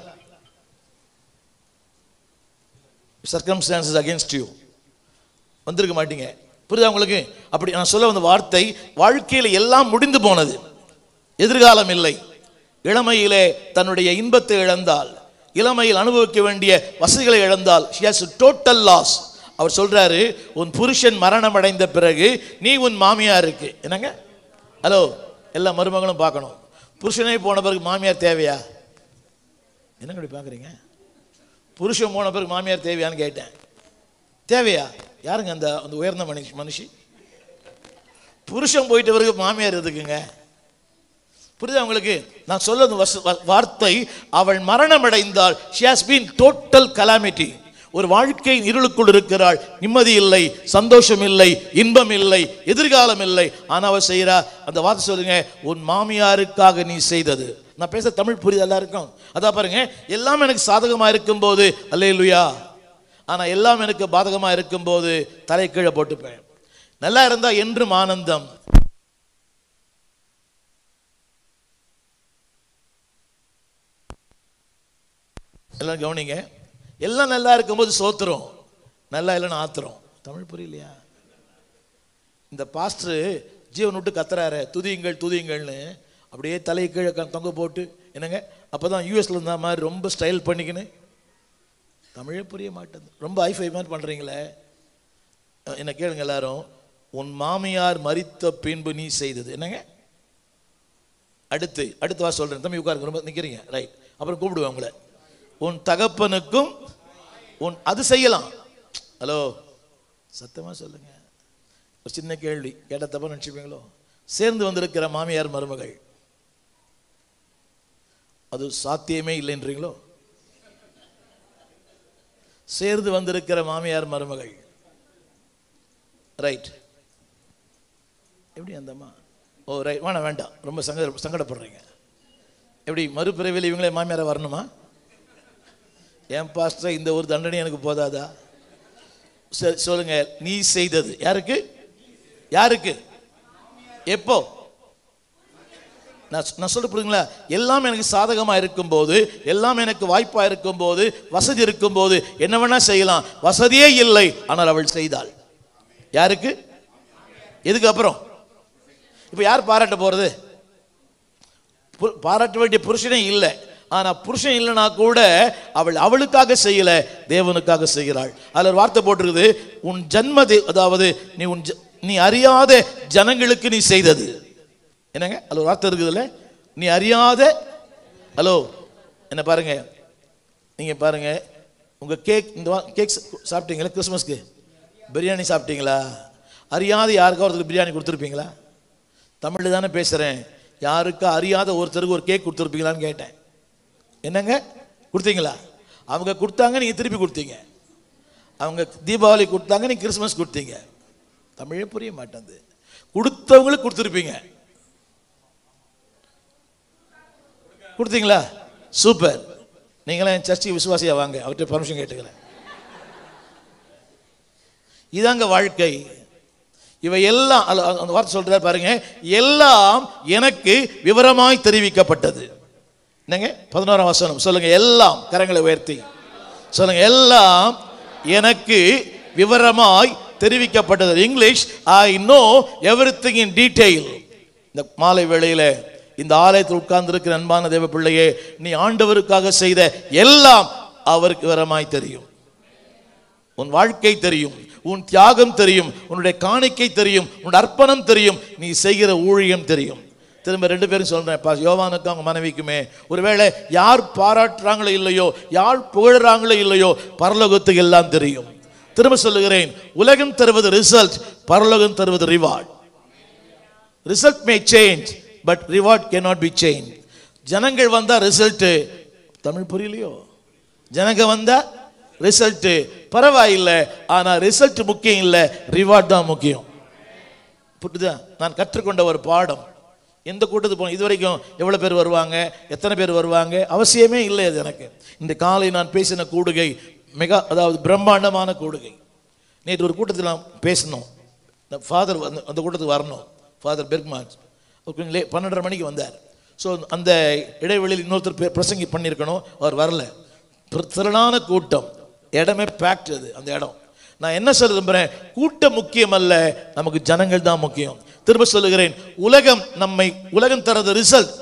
சர்க்கம்ஸ்டான்சஸ் அகேன்ஸ்ட் யூ வந்திருக்க மாட்டீங்க புரியுதா உங்களுக்கு அப்படி நான் சொல்ல வந்த வார்த்தை வாழ்க்கையில் எல்லாம் முடிந்து போனது எதிர்காலம் இல்லை இளமையிலே தன்னுடைய இன்பத்தை இழந்தால் இளமையில் அனுபவிக்க வேண்டிய வசதிகளை இழந்தால் she has டோட்டல் லாஸ் அவர் சொல்றாரு உன் புருஷன் மரணம் அடைந்த பிறகு நீ உன் மாமியாருக்கு என்னங்க ஹலோ எல்லா மருமகளும் பார்க்கணும் புருஷனே போன பிறகு மாமியார் தேவையா என்னங்க இப்படி பார்க்குறீங்க புருஷன் போன பிறகு மாமியார் தேவையான்னு கேட்டேன் தேவையா யாருங்க அந்த அந்த உயர்ந்த மனுஷி மனுஷி புருஷன் போயிட்ட பிறகு மாமியார் எதுக்குங்க புரியுதா உங்களுக்கு நான் சொல்றது வச- வ- வார்த்தை அவள் மரணம் அடைந்தால் she has been total calamity ஒரு வாழ்க்கையின் இருளுக்குள் இருக்கிறாள் நிம்மதி இல்லை சந்தோஷம் இல்லை இன்பம் இல்லை எதிர்காலம் இல்லை ஆனா அவ செய்யறா அந்த வார்த்தை சொல்லுங்க உன் மாமியாருக்காக நீ செய்தது நான் பேச தமிழ் புரியுது எல்லாருக்கும் அதான் பாருங்க எல்லாம் எனக்கு சாதகமா இருக்கும்போது அல்லேலூயா ஆனா எல்லாம் எனக்கு பாதகமா இருக்கும்போது தலை கீழே போட்டுப்பேன் நல்லா இருந்தா என்றும் ஆனந்தம் எல்லாம் கவனிங்க எல்லாம் நல்லா இருக்கும்போது சோத்துறோம் நல்லா இல்லைன்னு ஆத்துறோம் தமிழ் புரியலையா இந்த பாஸ்டர் ஜீவன் விட்டு கத்துறாரு துதியுங்கள் துதியுங்கள்னு அப்படியே தலை கீழே க- தொங்க போட்டு என்னங்க அப்பதான் யூஎஸ்ல இருந்த மாதிரி ரொம்ப ஸ்டைல் பண்ணிக்கின்னு தமிழே புரிய மாட்டேங்குது ரொம்ப ஐஃபை மாதிரி பண்றீங்களே அஹ் என்ன கேளுங்க எல்லாரும் உன் மாமியார் மரித்த பின்பு நீ செய்தது என்னங்க அடுத்து அடுத்து வா சொல்றேன் தம்பி உட்காருங்க ரொம்ப நிக்கிறீங்க ரைட் அப்புறம் கூப்பிடுவேன் உங்களை உன் தகப்பனுக்கும் உன் அது செய்யலாம் ஹலோ சத்தமா சொல்லுங்க ஒரு சின்ன கேள்வி கேட்ட தப்பா நினைச்சுப்பீங்களோ சேர்ந்து வந்திருக்கிற மாமியார் மருமகள் அது சாத்தியமே இல்லைன்றீங்களோ சேர்ந்து வந்திருக்கிற மாமியார் மருமகள் ரைட் எப்படி அந்த அம்மா ஓ ரைட் வேணாம் வேண்டாம் ரொம்ப சங்க சங்கடப்படுறீங்க எப்படி மறுபிறவியில் இவங்களே மாமியாரை வரணுமா என் பாஸ்டர் இந்த ஒரு தண்டனை எனக்கு போதாதா சரி சொல்லுங்க நீ செய்தது யாருக்கு யாருக்கு எப்போ நான் நான் சொல்ல புரியுங்களா எல்லாம் எனக்கு சாதகமா இருக்கும்போது எல்லாம் எனக்கு வாய்ப்பா இருக்கும்போது வசதி இருக்கும்போது என்ன வேணா செய்யலாம் வசதியே இல்லை ஆனால் அவள் செய்தாள் யாருக்கு எதுக்கு அப்புறம் இப்போ யார் பாராட்ட போறது பு- பாராட்ட வேண்டிய புருஷனே இல்லை ஆனா புருஷன் இல்லைனா கூட அவள் அவளுக்காக செய்யல தேவனுக்காக செய்கிறாள் அதுல ஒரு வார்த்தை போட்டிருக்குது உன் ஜன்ம தே- அதாவது நீ உன் ஜ- நீ அறியாத ஜனங்களுக்கு நீ செய்தது என்னங்க அதுல ஒரு வார்த்தை இருக்குதுல்ல நீ அறியாத ஹலோ என்ன பாருங்க நீங்க பாருங்க உங்க கேக் இந்த கேக் சாப்பிட்டீங்களா கிறிஸ்மஸ்க்கு பிரியாணி சாப்பிட்டீங்களா அறியாத யாருக்கா ஒருத்தருக்கு பிரியாணி கொடுத்துருப்பீங்களா தமிழில் தானே பேசுகிறேன் யாருக்கா அறியாத ஒருத்தருக்கு ஒரு கேக் கொடுத்துருப்பீங்களான்னு கேட்டேன் என்னங்க கொடுத்தீங்களா அவங்க கொடுத்தாங்க நீங்கள் திருப்பி கொடுத்தீங்க அவங்க தீபாவளி கொடுத்தாங்க நீ கிறிஸ்மஸ் கொடுத்தீங்க தமிழே புரிய மாட்டேங்குது கொடுத்தவங்களுக்கு கொடுத்துருப்பீங்க கொடுத்தீங்களா சூப்பர் நீங்களாம் என் சர்ச்சுக்கு விசுவாசியா வாங்க அவர்கிட்ட பர்மிஷன் கேட்டுக்கிறேன் இதாங்க வாழ்க்கை இவை எல்லாம் அல்ல, அந்த வார்த்தை சொல்றாரு பாருங்க எல்லாம் எனக்கு விவரமாய் தெரிவிக்கப்பட்டது என்னங்க பதினோராம் வசனம் சொல்லுங்க எல்லாம் கரங்களை உயர்த்தி சொல்லுங்க எல்லாம் எனக்கு விவரமாய் தெரிவிக்கப்பட்டது English I know everything in detail இந்த மாலை வேளையில இந்த ஆலயத்தில் உட்கார்ந்து இருக்கிற அன்பான தேவ பிள்ளையே நீ ஆண்டவருக்காக செய்த எல்லாம் அவருக்கு விவரமாய் தெரியும் உன் வாழ்க்கை தெரியும் உன் தியாகம் தெரியும் உன்னுடைய காணிக்கை தெரியும் உன்னுடைய அர்ப்பணம் தெரியும் நீ செய்கிற ஊழியம் தெரியும் திரும்ப ரெண்டு பேரும் சொல்றேன் பா யோவானுக்கும் அவங்க மனைவிக்குமே ஒருவேளை யார் பாராட்டுறாங்களோ இல்லையோ யார் புகழுறாங்களோ இல்லையோ பரலோகத்துக்கு எல்லாம் தெரியும் திரும்ப சொல்லுகிறேன் உலகம் தருவது ரிசல்ட் பரலோகம் தருவது reward result may change but reward cannot be change ஜனங்கள் வந்தா ரிசல்ட் தமிழ் புரியலையோ ஜனங்க வந்தா ரிசல்ட் பரவாயில்லை ஆனா ரிசல்ட் முக்கியம் இல்லை ரிவார்ட் தான் முக்கியம் புரியுதா நான் கற்றுக்கொண்ட ஒரு பாடம் எந்த கூட்டத்துக்கு போனோம் இது வரைக்கும் எவ்வளோ பேர் வருவாங்க எத்தனை பேர் வருவாங்க அவசியமே இல்லை அது எனக்கு இந்த காலை நான் பேசின கூடுகை மிக அதாவது பிரம்மாண்டமான கூடுகை நேற்று ஒரு கூட்டத்தில் நான் பேசணும் இந்த ஃபாதர் அந்த அந்த கூட்டத்துக்கு வரணும் ஃபாதர் பெர்க்மார்க் அவர் கொஞ்சம் லே பன்னெண்டரை மணிக்கு வந்தார் ஸோ அந்த இடைவெளியில் இன்னொருத்தர் பே- பிரசங்கி பண்ணியிருக்கணும் அவர் வரல திர- திரளான கூட்டம் இடமே பேக்ட் அது அந்த இடம் நான் என்ன சொல்ல விரும்புறேன் கூட்டம் முக்கியம் அல்ல நமக்கு ஜனங்கள் தான் முக்கியம் திரும்ப சொல்லுகிறேன் உலகம் நம்மை உலகம் தரது ரிசல்ட்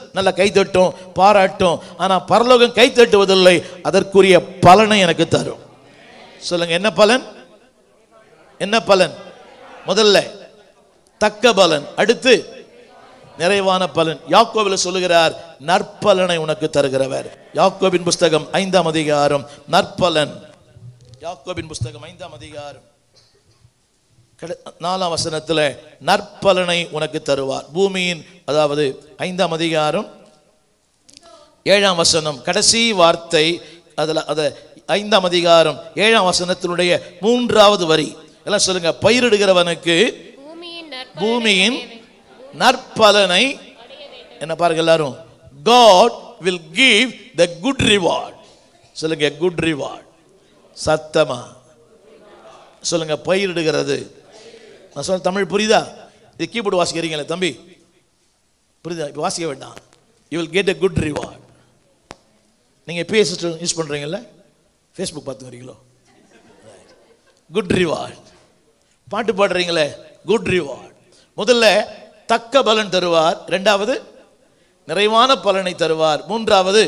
நல்ல கைத்தட்டும் பாராட்டும் ஆனா பரலோகம் கைத்தட்டுவதில்லை அதற்குரிய பலனை எனக்கு தரும் சொல்லுங்க என்ன பலன் என்ன பலன் முதல்ல தக்க பலன் அடுத்து நிறைவான பலன் யாக்கோபில் சொல்லுகிறார் நற்பலனை உனக்கு தருகிறவர் யாக்கோபின் புஸ்தகம் ஐந்தாம் அதிகாரம் நற்பலன் யாக்கோபின் புஸ்தகம் ஐந்தாம் அதிகாரம் கட- நாலாம் வசனத்துல நற்பலனை உனக்கு தருவார் பூமியின் அதாவது ஐந்தாம் அதிகாரம் ஏழாம் வசனம் கடைசி வார்த்தை அதுல அத ஐந்தாம் அதிகாரம் ஏழாம் வசனத்தினுடைய மூன்றாவது வரி எல்லாம் சொல்லுங்க பயிரிடுகிறவனுக்கு பூமியின் நற்பலனை பூமியின் அடைய வேண்டும். நற்பலனை என்ன பாருங்க எல்லாரும் God will give the good reward சொல்லுங்க குட் ரிவார்ட் சத்தமா சொல்லுங்க பயிரிடுகிறது நான் சொல்ல தமிழ் புரியுதா இது கீபோர்டு வாசிக்கிறீங்களே தம்பி புரியுதா இப்போ வாசிக்க வேண்டாம் you will get a good reward நீங்க பிஎஸ் யூஸ் பண்றீங்கல்ல ஃபேஸ்புக் பார்த்துக்கிறீங்களோ குட் ரிவார்ட் பாட்டு பாடுறீங்களே குட் ரிவார்ட் முதல்ல தக்க பலன் தருவார் இரண்டாவது நிறைவான பலனை தருவார் மூன்றாவது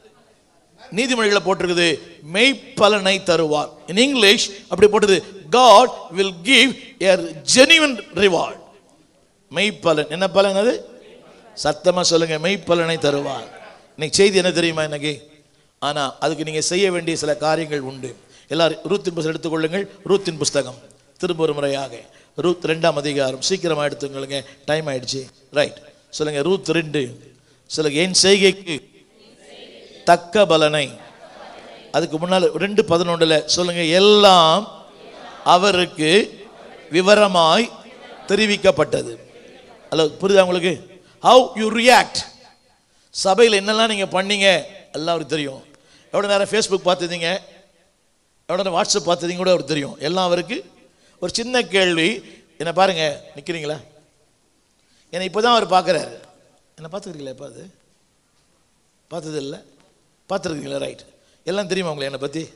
நீதிமொழிகளை போட்டிருக்குது மெய்ப்பலனை தருவார் இன் இங்கிலீஷ் அப்படி போட்டது God will give a genuine reward மெய்ப்பலன் என்ன பலன் அது சத்தமா சொல்லுங்க மெய்ப்பலனை தருவார் இன்னைக்கு செய்தி என்ன தெரியுமா இன்னைக்கு ஆனா அதுக்கு நீங்க செய்ய வேண்டிய சில காரியங்கள் உண்டு எல்லாரும் ரூத்தின் புஸ்தகம் எடுத்துக்கொள்ளுங்கள் ரூத்தின் புஸ்தகம் திரும்ப ஒரு முறையாக ரூத் ரெண்டாம் அதிகாரம் சீக்கிரமா எடுத்துக்கொள்ளுங்க டைம் ஆயிடுச்சு ரைட் சொல்லுங்க ரூத் ரெண்டு சொல்லுங்க என் செய்கைக்கு தக்க பலனை அதுக்கு முன்னால் ரெண்டு பதினொன்றுல சொல்லுங்க எல்லாம் அவருக்கு விவரமாய் தெரிவிக்கப்பட்டது அல்ல புரியுதா உங்களுக்கு ஹவு யூ ரியாக்ட் சபையில் என்னெல்லாம் நீங்கள் பண்ணீங்க எல்லாம் அவருக்கு தெரியும் எவ்வளோ நேரம் ஃபேஸ்புக் பார்த்துருந்தீங்க எவ்வளோ நேரம் வாட்ஸ்அப் பார்த்துருந்தீங்க கூட அவருக்கு தெரியும் எல்லாம் அவருக்கு ஒரு சின்ன கேள்வி என்ன பாருங்க நிற்கிறீங்களா என்னை இப்போ தான் அவர் பார்க்குறாரு என்ன பார்த்துக்கிறீங்களா எப்போ அது பார்த்தது இல்லை பார்த்துருக்கீங்களா ரைட் எல்லாம் தெரியுமா உங்களுக்கு என்னை பற்றி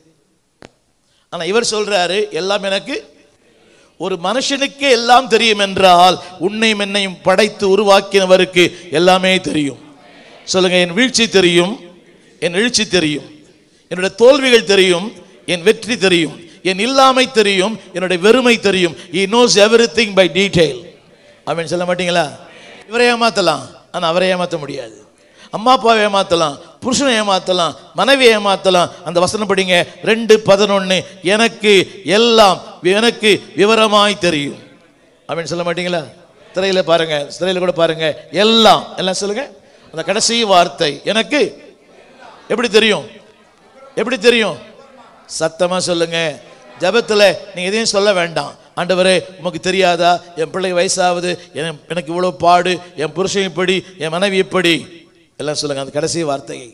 ஆனால் இவர் சொல்றாரு எல்லாம் எனக்கு ஒரு மனுஷனுக்கே எல்லாம் தெரியும் என்றால் உன்னையும் என்னையும் படைத்து உருவாக்கினவருக்கு எல்லாமே தெரியும் சொல்லுங்க என் வீழ்ச்சி தெரியும் என் எழுச்சி தெரியும் என்னுடைய தோல்விகள் தெரியும் என் வெற்றி தெரியும் என் இல்லாமை தெரியும் என்னுடைய வெறுமை தெரியும் he knows everything by detail அவன் சொல்ல மாட்டீங்களா இவரை ஏமாத்தலாம் ஆனா அவரை ஏமாத்த முடியாது அம்மா அப்பாவை ஏமாத்தலாம் புருஷனை ஏமாத்தலாம் மனைவியை ஏமாத்தலாம் அந்த வசனம் படிங்க ரெண்டு பதினொன்னு எனக்கு எல்லாம் எனக்கு விவரமாய் தெரியும் அப்படின்னு சொல்ல மாட்டீங்களா திரையில பாருங்க திரையில கூட பாருங்க எல்லாம் எல்லாம் சொல்லுங்க அந்த கடைசி வார்த்தை எனக்கு எப்படி தெரியும் எப்படி தெரியும் சத்தமா சொல்லுங்க ஜெபத்துல நீங்க எதையும் சொல்ல வேண்டாம் ஆண்டவரே உமக்கு தெரியாதா என் பிள்ளை வயசாகுது என் எனக்கு இவ்வளவு பாடு என் புருஷன் இப்படி என் மனைவி இப்படி எல்லாம் சொல்லுங்க அந்த கடைசி வார்த்தையை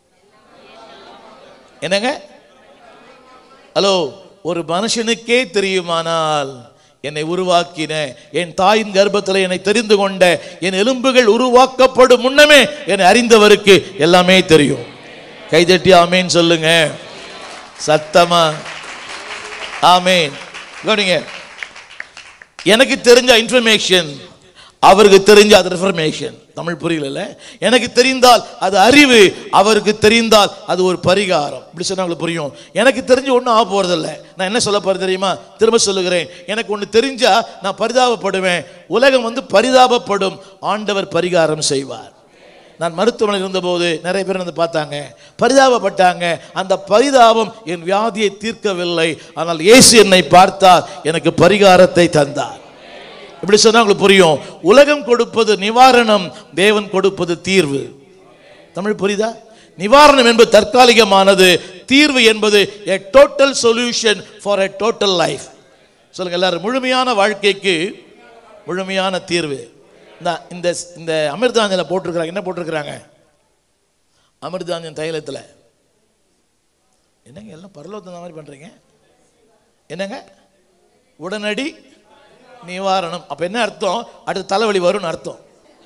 என்னங்க ஹலோ ஒரு மனுஷனுக்கே தெரியுமானால் என்னை உருவாக்கின என் தாயின் கர்ப்பத்தில் என்னை தெரிந்து கொண்ட என் எலும்புகள் உருவாக்கப்படும் முன்னமே என்னை அறிந்தவருக்கு எல்லாமே தெரியும் கைதட்டி ஆமேன்னு சொல்லுங்க சத்தமா ஆமேன் கவனிங்க எனக்கு தெரிஞ்ச இன்ஃபர்மேஷன் அவருக்கு தெரிஞ்ச அது இன்ஃபர்மேஷன் தமிழ் புரியல எனக்கு தெரிந்தால் அது அறிவு அவருக்கு தெரிந்தால் அது ஒரு பரிகாரம் இப்படி சொன்னா உங்களுக்கு புரியும் எனக்கு தெரிஞ்சு ஒன்றும் ஆக போறதில்ல நான் என்ன சொல்ல போறது தெரியுமா திரும்ப சொல்லுகிறேன் எனக்கு ஒன்று தெரிஞ்சா நான் பரிதாபப்படுவேன் உலகம் வந்து பரிதாபப்படும் ஆண்டவர் பரிகாரம் செய்வார் நான் மருத்துவமனையில் இருந்தபோது நிறைய பேர் வந்து பார்த்தாங்க பரிதாபப்பட்டாங்க அந்த பரிதாபம் என் வியாதியை தீர்க்கவில்லை ஆனால் இயேசு என்னை பார்த்தார் எனக்கு பரிகாரத்தை தந்தார் இப்படி சொன்னா உங்களுக்கு புரியும் உலகம் கொடுப்பது நிவாரணம் தேவன் கொடுப்பது தீர்வு தமிழ் புரியுதா நிவாரணம் என்பது தற்காலிகமானது தீர்வு என்பது a total solution for a total life சொல்லுங்க எல்லாரும் முழுமையான வாழ்க்கைக்கு முழுமையான தீர்வு இந்த இந்த இந்த அமிர்தாஞ்சல போட்டிருக்கிறாங்க என்ன போட்டிருக்கிறாங்க அமிர்தாஞ்சன் தைலத்தில் என்னங்க எல்லாம் பரலோகத்தை மாதிரி பண்றீங்க என்னங்க உடனடி நிவாரணம் அப்ப என்ன அர்த்தம் அடுத்து தலைவலி வரும்னு அர்த்தம்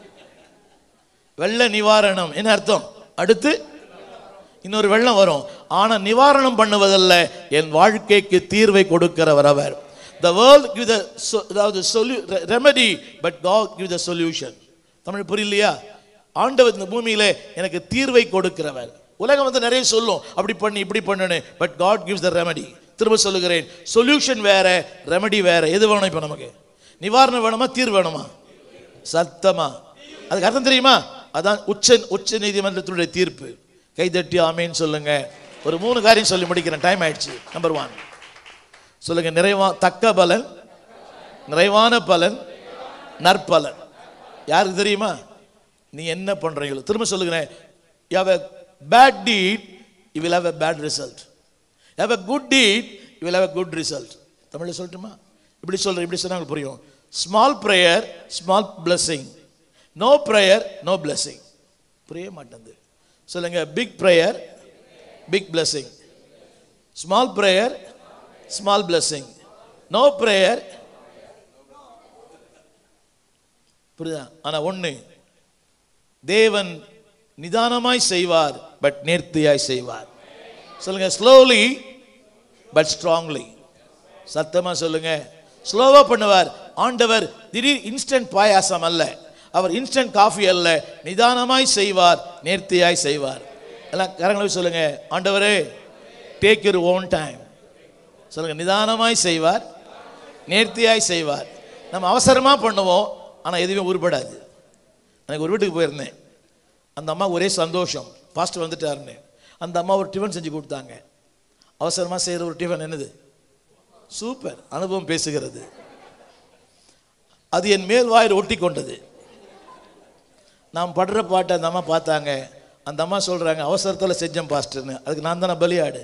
வெள்ள நிவாரணம் என்ன அர்த்தம் அடுத்து இன்னொரு வெள்ளம் வரும் ஆனா நிவாரணம் பண்ணுவதல்ல என் வாழ்க்கைக்கு தீர்வை கொடுக்கிறவர் அவர் the world give the so- அதாவது சொல்லு remedy but God give the solution Tamil புரியலையா ஆண்டவர் இந்த பூமியில எனக்கு தீர்வை கொடுக்கிறவர் உலகம் வந்து நிறைய சொல்லும் அப்படி பண்ணி இப்படி பண்ணு but God gives the remedy திரும்ப சொல்லுகிறேன் சொல்யூஷன் வேற ரெமடி வேற எது வேணும் இப்போ நமக்கு நிவாரணம் வேணுமா தீர்வு வேணுமா சத்தமா அதுக்கு அர்த்தம் தெரியுமா அதான் உச்ச உச்ச நீதிமன்றத்தினுடைய தீர்ப்பு கைதட்டி ஆமேன்னு சொல்லுங்க ஒரு மூணு காரியம் சொல்லி முடிக்கிறேன் டைம் ஆயிடுச்சு நம்பர் ஒன் சொல்லுங்க நிறைவா தக்க பலன் நிறைவான பலன் நற்பலன் யாருக்கு தெரியுமா நீ என்ன பண்றீங்களோ திரும்ப சொல்லுகிறேன் you have a bad deed you will have a bad result you have a good deed you will have a good result தமிழில் சொல்லட்டுமா இப்படி சொல்றேன் இப்படி சொன்னா உங்களுக்கு புரியும் small prayer small blessing no prayer no blessing புரிய மாட்டேங்குது சொல்லுங்க big prayer big blessing small prayer small blessing no prayer புரியுதா ஆனா ஒண்ணு தேவன் நிதானமாய் செய்வார் பட் நேர்த்தியாய் செய்வார் சொல்லுங்க ஸ்லோலி பட் ஸ்ட்ராங்லி சத்தமா சொல்லுங்க ஸ்லோவா பண்ணுவார் ஆண்டவர் திடீர் இன்ஸ்டன்ட் பாயாசம் அல்ல அவர் இன்ஸ்டன்ட் காஃபி அல்ல நிதானமாய் செய்வார் நேர்த்தியாய் செய்வார் எல்லாம் கரங்களை சொல்லுங்க ஆண்டவரே டேக் யூர் ஓன் டைம் சொல்லுங்க நிதானமாய் செய்வார் நேர்த்தியாய் செய்வார் நம்ம அவசரமா பண்ணுவோம் ஆனா எதுவுமே உருப்படாது எனக்கு ஒரு வீட்டுக்கு போயிருந்தேன் அந்த அம்மா ஒரே சந்தோஷம் பாஸ்டர் வந்துட்டாருன்னு அந்த அம்மா ஒரு டிஃபன் செஞ்சு கொடுத்தாங்க அவசரமா செய்யற ஒரு டிஃபன் என்னது சூப்பர் அனுபவம் பேசுகிறது அது என் மேல் வாயில் ஒட்டி கொண்டது நான் படுற பாட்டை அந்த அம்மா பார்த்தாங்க அந்த அம்மா சொல்றாங்க அவசரத்தில் செஞ்சேன் பாஸ்டர்னு அதுக்கு நான் தானே பலியாடு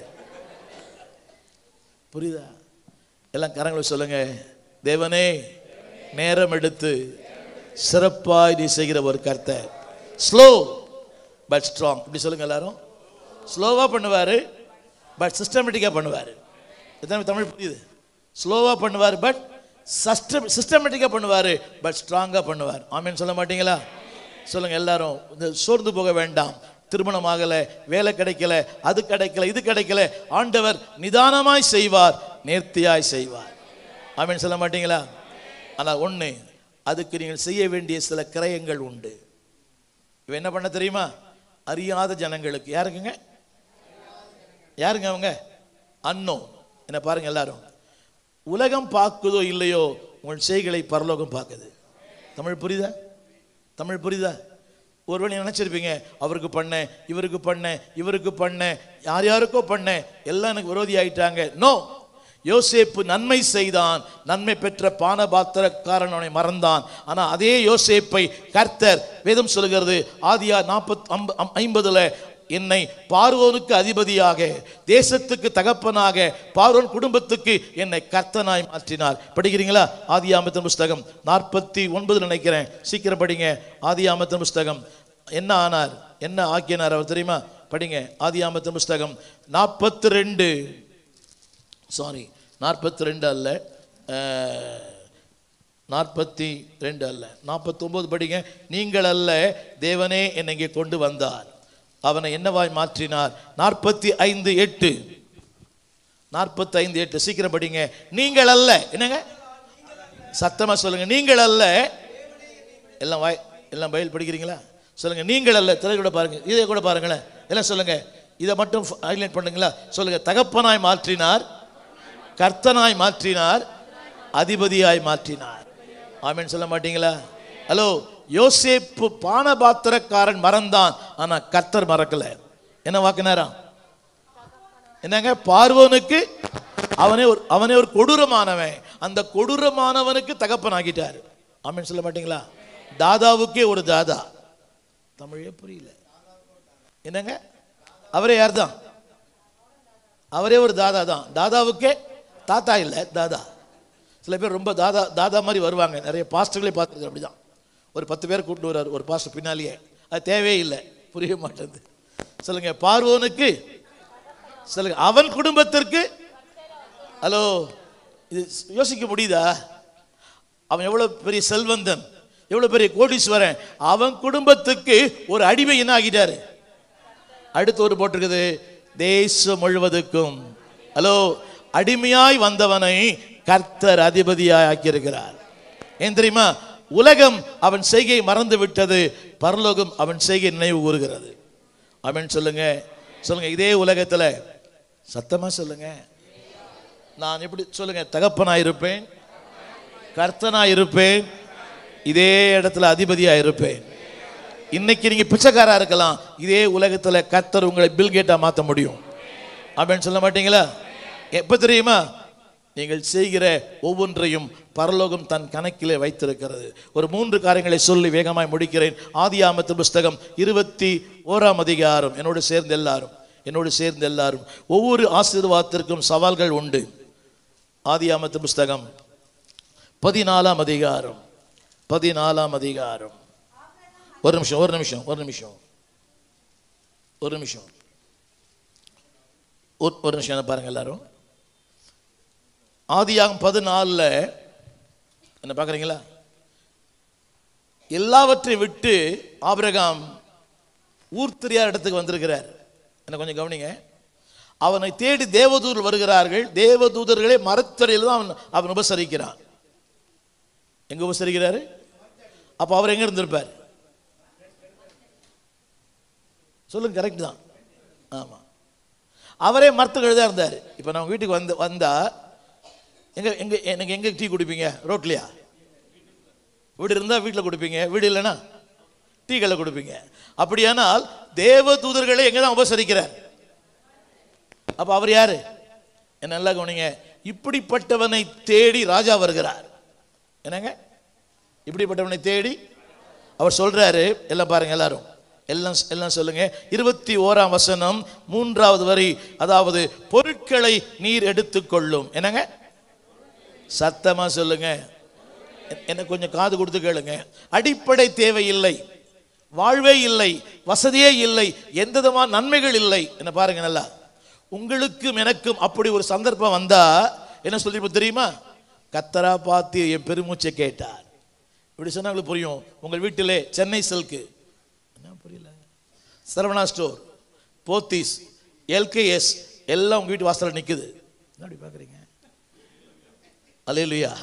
புரியுதா எல்லாம் கரங்களை சொல்லுங்க தேவனே நேரம் எடுத்து சிறப்பாய் நீ செய்கிற ஒரு கர்த்தர் ஸ்லோ பட் ஸ்ட்ராங் இப்படி சொல்லுங்க எல்லாரும் ஸ்லோவா பண்ணுவாரு பட் சிஸ்டமேட்டிக்காக பண்ணுவார் எத்தனை தமிழ் புரியுது ஸ்லோவாக பண்ணுவார் பட் சஸ்டம் சிஸ்டமேட்டிக்காக பண்ணுவார் பட் ஸ்ட்ராங்காக பண்ணுவார் ஆமேன்னு சொல்ல மாட்டீங்களா சொல்லுங்க எல்லாரும் இந்த சோர்ந்து போக வேண்டாம் திருமணம் ஆகலை வேலை கிடைக்கல அது கிடைக்கல இது கிடைக்கல ஆண்டவர் நிதானமாய் செய்வார் நேர்த்தியாய் செய்வார் ஆமேன்னு சொல்ல மாட்டீங்களா ஆனால் ஒன்று அதுக்கு நீங்கள் செய்ய வேண்டிய சில கிரயங்கள் உண்டு இவன் என்ன பண்ண தெரியுமா அறியாத ஜனங்களுக்கு யாருக்குங்க யாருங்க அவங்க அன்னோ என்ன பாருங்க எல்லாரும் உலகம் பார்க்குதோ இல்லையோ உங்கள் செய்களை பரலோகம் பார்க்குது தமிழ் புரியுதா தமிழ் புரியுதா ஒருவேளை நீங்க நினைச்சிருப்பீங்க அவருக்கு பண்ணேன் இவருக்கு பண்ணேன் இவருக்கு பண்ணேன் யார் யாருக்கோ பண்ணேன் எல்லாம் எனக்கு விரோதி ஆயிட்டாங்க நோ யோசேப்பு நன்மை செய்தான் நன்மை பெற்ற பானபாத்திரக்காரன் அவனை மறந்தான் ஆனா அதே யோசேப்பை கர்த்தர் வேதம் சொல்லுகிறது ஆதியா நாற்பத் ஐம்பதுல என்னை பார்வோனுக்கு அதிபதியாக தேசத்துக்கு தகப்பனாக பார்வோன் குடும்பத்துக்கு என்னை கர்த்தனாய் மாற்றினார் படிக்கிறீங்களா ஆதியாமத்தின் புஸ்தகம் நாற்பத்தி ஒன்பது நினைக்கிறேன் சீக்கிரம் படிங்க ஆதியாமத்தின் புஸ்தகம் என்ன ஆனார் என்ன ஆக்கினார் அவர் தெரியுமா படிங்க ஆதியாமத்தின் புஸ்தகம் நாற்பத்தி ரெண்டு சாரி நாற்பத்தி ரெண்டு அல்ல நாற்பத்தி ரெண்டு அல்ல நாற்பத்தொம்போது படிங்க நீங்கள் அல்ல தேவனே என்னை இங்கே கொண்டு வந்தார் அவனை என்னவாய் மாற்றினார் நாற்பத்தி ஐந்து எட்டு நாற்பத்தி ஐந்து எட்டு சீக்கிரம் படிங்க நீங்கள் அல்ல என்னங்க சத்தமா சொல்லுங்க நீங்கள் அல்ல எல்லாம் வாய் எல்லாம் பயில் படிக்கிறீங்களா சொல்லுங்க நீங்கள் அல்ல திரை கூட பாருங்க இதை கூட பாருங்களேன் எல்லாம் சொல்லுங்க இதை மட்டும் ஹைலைட் பண்ணுங்களா சொல்லுங்க தகப்பனாய் மாற்றினார் கர்த்தனாய் மாற்றினார் அதிபதியாய் மாற்றினார் ஆமென் சொல்ல மாட்டீங்களா ஹலோ யோசேப்பு பானபாத்திரக்காரன் மறந்தான் ஆனா கர்த்தர் மறக்கல என்ன வாக்குனாராம் என்னங்க பார்வோனுக்கு அவனே ஒரு அவனே ஒரு கொடூரமானவன் அந்த கொடூரமானவனுக்கு தகப்பன் ஆகிட்டார் ஆமென் சொல்ல மாட்டீங்களா தாதாவுக்கே ஒரு தாதா தமிழே புரியல என்னங்க அவரே யார் தான் அவரே ஒரு தாதா தான் தாதாவுக்கே தாத்தா இல்லை தாதா சில பேர் ரொம்ப தாதா தாதா மாதிரி வருவாங்க நிறைய பாஸ்டர்களே பார்த்துருக்கேன் அப்படிதான் ஒரு பத்து பேர் கூப்பிட்டு வர்றார் ஒரு பாஸ்டர் பின்னாலேயே அது தேவையே இல்லை புரிய மாட்டேங்குது சொல்லுங்க பார்வோனுக்கு சொல்லுங்க அவன் குடும்பத்திற்கு ஹலோ இது யோசிக்க முடியுதா அவன் எவ்வளவு பெரிய செல்வந்தன் எவ்வளவு பெரிய கோடீஸ்வரன் அவன் குடும்பத்துக்கு ஒரு அடிமை என்ன ஆகிட்டாரு அடுத்து ஒரு போட்டிருக்குது தேசம் முழுவதுக்கும் ஹலோ அடிமையாய் வந்தவனை கர்த்தர் அதிபதியாய் ஆக்கியிருக்கிறார் ஏன் தெரியுமா உலகம் அவன் செய்கை மறந்து விட்டது பரலோகம் அவன் செய்கை நினைவு கூறுகிறது அவன் சொல்லுங்க சொல்லுங்க இதே உலகத்துல சத்தமா சொல்லுங்க நான் எப்படி சொல்லுங்க தகப்பனா இருப்பேன் கர்த்தனா இருப்பேன் இதே இடத்துல அதிபதியா இருப்பேன் இன்னைக்கு நீங்க பிச்சைக்காரா இருக்கலாம் இதே உலகத்துல கர்த்தர் உங்களை பில்கேட்டா மாத்த முடியும் அப்படின்னு சொல்ல மாட்டீங்களா எப்ப தெரியுமா நீங்கள் செய்கிற ஒவ்வொன்றையும் பரலோகம் தன் கணக்கிலே வைத்திருக்கிறது ஒரு மூன்று காரியங்களை சொல்லி வேகமாய் முடிக்கிறேன் ஆதியாமத்து புஸ்தகம் இருபத்தி ஓராம் அதிகாரம் என்னோடு சேர்ந்து எல்லாரும் என்னோடு சேர்ந்து எல்லாரும் ஒவ்வொரு ஆசீர்வாதத்திற்கும் சவால்கள் உண்டு ஆதியாமத்து புஸ்தகம் பதினாலாம் அதிகாரம் பதினாலாம் அதிகாரம் ஒரு நிமிஷம் ஒரு நிமிஷம் ஒரு நிமிஷம் ஒரு நிமிஷம் ஒரு ஒரு நிமிஷம் என்ன பாருங்க எல்லாரும் ஆதியாகம் பதினாலில் என்ன பார்க்குறீங்களா எல்லாவற்றையும் விட்டு ஆபிரகாம் ஊர் தெரியாத இடத்துக்கு வந்திருக்கிறார் என்ன கொஞ்சம் கவனிங்க அவனை தேடி தேவதூதர் வருகிறார்கள் தேவதூதர்களே மரத்தடியில் தான் அவன் அவன் உபசரிக்கிறான் எங்க உபசரிக்கிறாரு அப்போ அவர் எங்க இருந்திருப்பார் சொல்லுங்க கரெக்ட் தான் ஆமா அவரே மரத்துக்கு தான் இருந்தார் இப்போ நான் உங்க வீட்டுக்கு வந்து வந்தா எங்க எங்க எனக்கு எங்க டீ குடிப்பீங்க ரோட்லையா வீடு இருந்தா வீட்டில் கொடுப்பீங்க வீடு இல்லைன்னா டீ கடையில் கொடுப்பீங்க அப்படியானால் தேவ தூதர்களே எங்க தான் உபசரிக்கிறார் அப்ப அவர் யாரு என்ன நல்லா கவனிங்க இப்படிப்பட்டவனை தேடி ராஜா வருகிறார் என்னங்க இப்படிப்பட்டவனை தேடி அவர் சொல்றாரு எல்லாம் பாருங்க எல்லாரும் எல்லாம் எல்லாம் சொல்லுங்க இருபத்தி ஓராம் வசனம் மூன்றாவது வரி அதாவது பொருட்களை நீர் எடுத்துக்கொள்ளும் என்னங்க சத்தமா சொல்லுங்க எ- எனக்கு கொஞ்சம் காது கொடுத்து கேளுங்க அடிப்படை தேவை இல்லை வாழ்வே இல்லை வசதியே இல்லை எந்த விதமான நன்மைகள் இல்லை என்ன பாருங்க நல்லா உங்களுக்கும் எனக்கும் அப்படி ஒரு சந்தர்ப்பம் வந்தா என்ன சொல்லிருப்போம் தெரியுமா கத்தரா பார்த்து என் பெருமூச்சை கேட்டார் இப்படி சொன்னா உங்களுக்கு புரியும் உங்கள் வீட்டிலே சென்னை சில்க்கு என்ன புரியல சரவணா ஸ்டோர் போத்தீஸ் எல்கேஎஸ் எல்லாம் உங்க வீட்டு வாசல்ல நிக்குது என்ன அப்படி பார்க்குறீங்க அலையிலுயா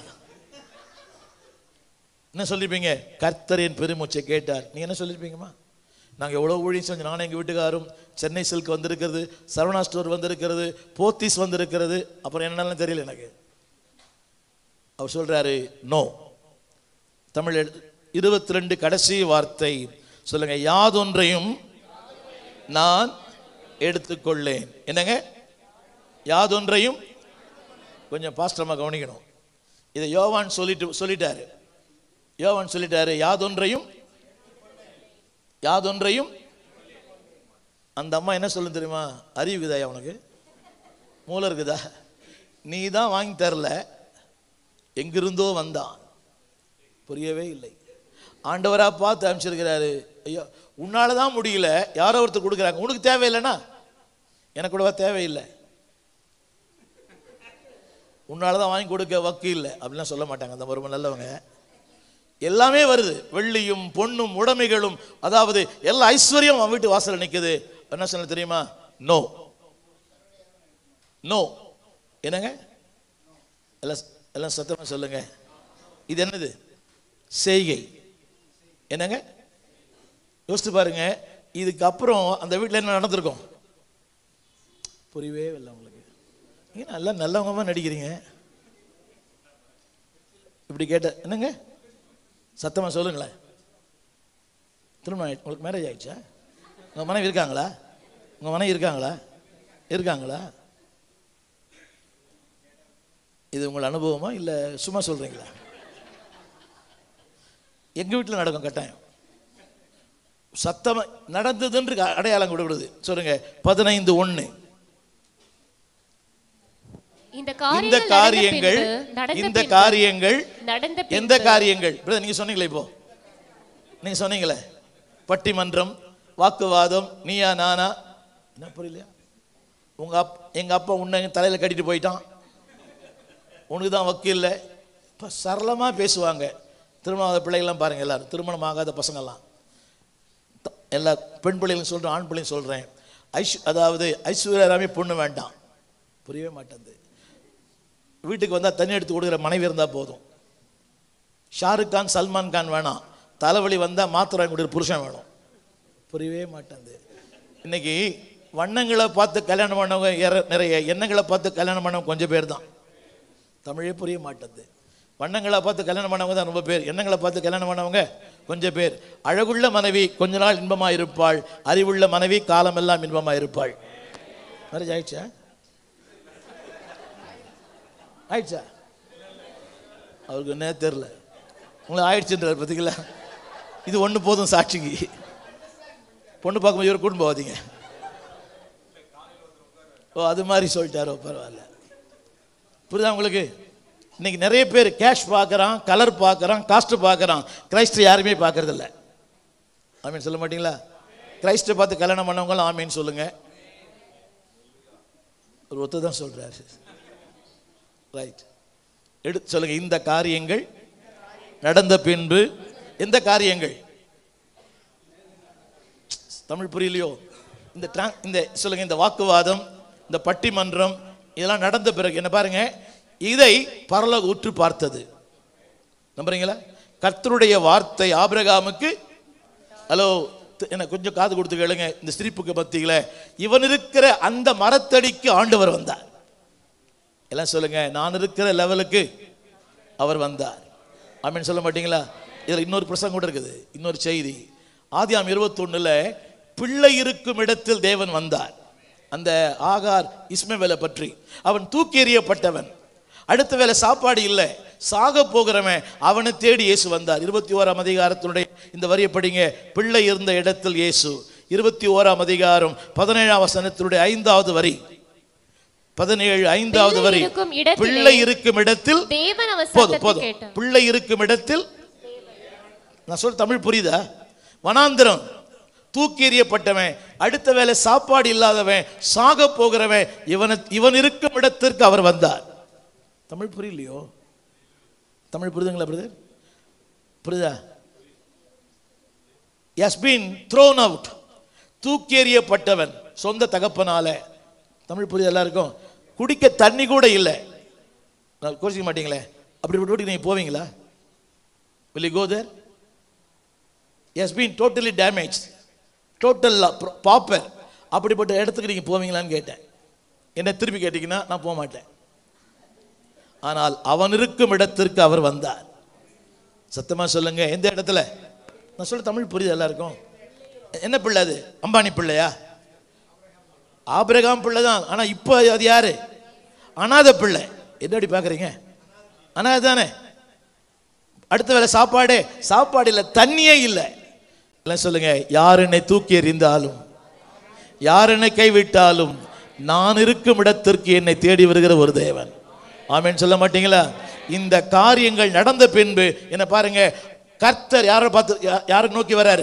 என்ன சொல்லிருப்பீங்க கர்த்தர் என் பெருமூச்சை கேட்டார் நீங்க என்ன சொல்லிருப்பீங்கம்மா நாங்கள் எவ்வளோ ஊழியம் செஞ்சு நானும் எங்கள் வீட்டுக்காரும் சென்னை சில்க் வந்திருக்கிறது சரவணா ஸ்டோர் வந்திருக்கிறது போத்தீஸ் வந்திருக்கிறது அப்புறம் என்னெல்லாம் தெரியல எனக்கு அவர் சொல்றாரு நோ தமிழ் இருபத்தி ரெண்டு கடைசி வார்த்தை சொல்லுங்க யாதொன்றையும் நான் எடுத்துக்கொள்ளேன் என்னங்க யாதொன்றையும் கொஞ்சம் பாஸ்டமா கவனிக்கணும் இதை யோவான் சொல்லிட்டு சொல்லிட்டாரு யோவான் சொல்லிட்டாரு யாதொன்றையும் யாதொன்றையும் அந்த அம்மா என்ன சொல்லும் தெரியுமா அறிவு இருக்குதா உனக்கு மூளை இருக்குதா நீ தான் வாங்கி தரல எங்கிருந்தோ வந்தான் புரியவே இல்லை ஆண்டவரா பார்த்து அனுப்பிச்சிருக்கிறாரு ஐயோ உன்னால தான் முடியல யாரோ ஒருத்தர் கொடுக்குறாங்க உனக்கு தேவையில்லைன்னா எனக்கு கூடவா தேவையில்லை உன்னால தான் வாங்கி கொடுக்க வக்கு இல்லை அப்படிலாம் சொல்ல மாட்டாங்க அந்த ரொம்ப நல்லவங்க எல்லாமே வருது வெள்ளியும் பொன்னும் உடைமைகளும் அதாவது எல்லா ஐஸ்வர்யம் அவன் வீட்டு வாசல்ல நிக்குது என்ன சொல்ல தெரியுமா நோ நோ என்னங்க எல்லாம் எல்லாம் சத்தமா சொல்லுங்க இது என்னது செய்கை என்னங்க யோசித்து பாருங்க இதுக்கு அப்புறம் அந்த வீட்டில் என்ன நடந்திருக்கும் புரியவே இல்லை உங்களுக்கு நீங்க நல்லா நல்லவங்கமா நடிக்கிறீங்க இப்படி கேட்ட என்னங்க சத்தமா சொல்லுங்களேன் திருமணம் ஆயிடுச்சு உங்களுக்கு மேரேஜ் ஆயிடுச்சா உங்க மனைவி இருக்காங்களா உங்க மனைவி இருக்காங்களா இருக்காங்களா இது உங்கள் அனுபவமா இல்லை சும்மா சொல்றீங்களா எங்க வீட்டில் நடக்கும் கட்டாயம் சத்தமா நடந்ததுன்று அடையாளம் கொடுக்கிறது சொல்லுங்க பதினைந்து ஒண்ணு இந்த இந்த காரியங்கள் நடந்த இந்த பின்பு- காரியங்கள் நடந்த எந்த பின்பு காரியங்கள் பிரதர் நீங்க சொன்னீங்களே இப்போ நீங்க சொன்னீங்களே பட்டிமன்றம் வாக்குவாதம் நீயா நானா என்ன புரியலையா உங்க அப் எங்க அப்பா உன்னை தலையில கட்டிட்டு போயிட்டான் உனக்கு தான் வக்கீல்ல இப்போ சரளமா பேசுவாங்க திருமணம் ஆகாத பிள்ளைகள்லாம் பாருங்க எல்லாரும் திருமணம் ஆகாத பசங்கள்லாம் த- எல்லா பெண் பிள்ளைகளும் சொல்றேன் ஆண் பிள்ளையும் சொல்றேன் ஐஷ் அதாவது ஐஸ்வர்யாராமே பொண்ணு வேண்டாம் புரியவே மாட்டேங்குது வீட்டுக்கு வந்தால் தண்ணி எடுத்து கொடுக்குற மனைவி இருந்தால் போதும் ஷாருக் கான் சல்மான் கான் வேணாம் தலைவலி வந்தால் மாத்திரை வாங்கி கொடுக்குற புருஷன் வேணும் புரியவே மாட்டேங்குது இன்னைக்கு வண்ணங்களை பார்த்து கல்யாணம் பண்ணவங்க ஏற- நிறைய எண்ணங்களை பார்த்து கல்யாணம் பண்ணவங்க கொஞ்சம் பேர் தான் தமிழே புரிய மாட்டேங்குது வண்ணங்களை பார்த்து கல்யாணம் பண்ணவங்க தான் ரொம்ப பேர் எண்ணங்களை பார்த்து கல்யாணம் பண்ணவங்க கொஞ்சம் பேர் அழகுள்ள மனைவி கொஞ்ச நாள் இன்பமாக இருப்பாள் அறிவுள்ள மனைவி காலமெல்லாம் இன்பமாக இருப்பாள் மேரேஜ் ஆயிடுச்சா ஆயிடுச்சா அவருக்கு என்ன தெரில உங்களுக்கு ஆயிடுச்சுன்றார் பார்த்தீங்களா இது ஒன்று போதும் சாட்சிக்கு பொண்ணு பார்க்கும்போது இவரை கூட்டு போகாதீங்க ஓ அது மாதிரி சொல்லிட்டாரோ பரவாயில்ல புரியுதா உங்களுக்கு இன்னைக்கு நிறைய பேர் கேஷ் பார்க்குறான் கலர் பார்க்குறான் காஸ்ட் பார்க்குறான் கிரைஸ்ட் யாருமே பார்க்கறது இல்ல ஆமீன் சொல்ல மாட்டீங்களா கிரைஸ்ட்டை பார்த்து கல்யாணம் பண்ணவங்களும் ஆமீன் சொல்லுங்க ஒரு ஒத்து தான் சொல்றாரு ரைட் எடுத்து சொல்லுங்க இந்த காரியங்கள் நடந்த பின்பு எந்த காரியங்கள் தமிழ் புரியலையோ இந்த tra- இந்த சொல்லுங்க இந்த வாக்குவாதம் இந்த பட்டிமன்றம் இதெல்லாம் நடந்த பிறகு என்ன பாருங்க இதை பரலோக உற்று பார்த்தது நம்புறீங்களா கர்த்தருடைய வார்த்தை ஆபிரகாமுக்கு ஹலோ என்ன கொஞ்சம் காது கொடுத்து கேளுங்க இந்த சிரிப்புக்கு மத்தியில இவன் இருக்கிற அந்த மரத்தடிக்கு ஆண்டவர் வந்தார் எல்லாம் சொல்லுங்க நான் இருக்கிற லெவலுக்கு அவர் வந்தார் ஆமென் சொல்ல மாட்டீங்களா இதுல இன்னொரு பிரசங்கம் கூட இருக்குது இன்னொரு செய்தி ஆதியாம் இருபத்தொன்னுல பிள்ளை இருக்கும் இடத்தில் தேவன் வந்தார் அந்த ஆகார் இஸ்மவேலை பற்றி அவன் தூக்கி எறியப்பட்டவன் அடுத்த வேளை சாப்பாடு இல்லை சாக போகிறவன் அவனை தேடி இயேசு வந்தார் இருபத்தி ஓராம் அதிகாரத்தினுடைய இந்த வரியை படிங்க பிள்ளை இருந்த இடத்தில் இயேசு இருபத்தி ஓராம் அதிகாரம் பதினேழாம் வசனத்தினுடைய ஐந்தாவது வரி பதினேழு ஐந்தாவது பிள்ளை வரி இருக்கும் இடத்திலே பிள்ளை இருக்கும் இடத்தில் தேவன் அவர் போதும் சத்தத்தை போதும் கேட்டார் பிள்ளை இருக்கும் இடத்தில் நான் சொல்ற தமிழ் புரியுதா வனாந்திரம் தூக்கி எறியப்பட்டவன் அடுத்த வேளை சாப்பாடு இல்லாதவன் சாக போகிறவன் இவன இவன் இருக்கும் இடத்திற்கு அவர் வந்தார் தமிழ் புரியலையோ தமிழ் புரியுதுங்களா பிரதர் புரியுதா has been thrown out தூக்கி எறியப்பட்டவன் சொந்த தகப்பனால தமிழ் புரியுது எல்லாருக்கும் குடிக்க தண்ணி கூட இல்லை நான் கோச்சிக்க மாட்டீங்களே அப்படிப்பட்ட வீட்டுக்கு நீங்கள் போவீங்களா will you go there he has been totally damaged total பாப்பர் அப்படிப்பட்ட இடத்துக்கு நீங்கள் போவீங்களான்னு கேட்டேன் என்ன திருப்பி கேட்டீங்கன்னா நான் போக மாட்டேன் ஆனால் அவன் இருக்கும் இடத்திற்கு அவர் வந்தார் சத்தமா சொல்லுங்க எந்த இடத்துல நான் சொல்ல தமிழ் புரியுது எல்லாருக்கும் என்ன பிள்ளை அது அம்பானி பிள்ளையா ஆபிரகாம் பிள்ளை தான் ஆனா இப்போ அது யாரு அனாதை பிள்ளை என்னடி பார்க்குறீங்க அனாதை தானே அடுத்த வேளை சாப்பாடு சாப்பாடு இல்லை தண்ணியே இல்லை எல்லாம் சொல்லுங்க யார் என்னை தூக்கி எறிந்தாலும் யார் என்னை கைவிட்டாலும் நான் இருக்கும் இடத்திற்கு என்னை தேடி வருகிற ஒரு தேவன் ஆமென் சொல்ல மாட்டீங்களா இந்த காரியங்கள் நடந்த பின்பு என்ன பாருங்க கர்த்தர் யாரை பார்த்து யா- யாரை நோக்கி வராரு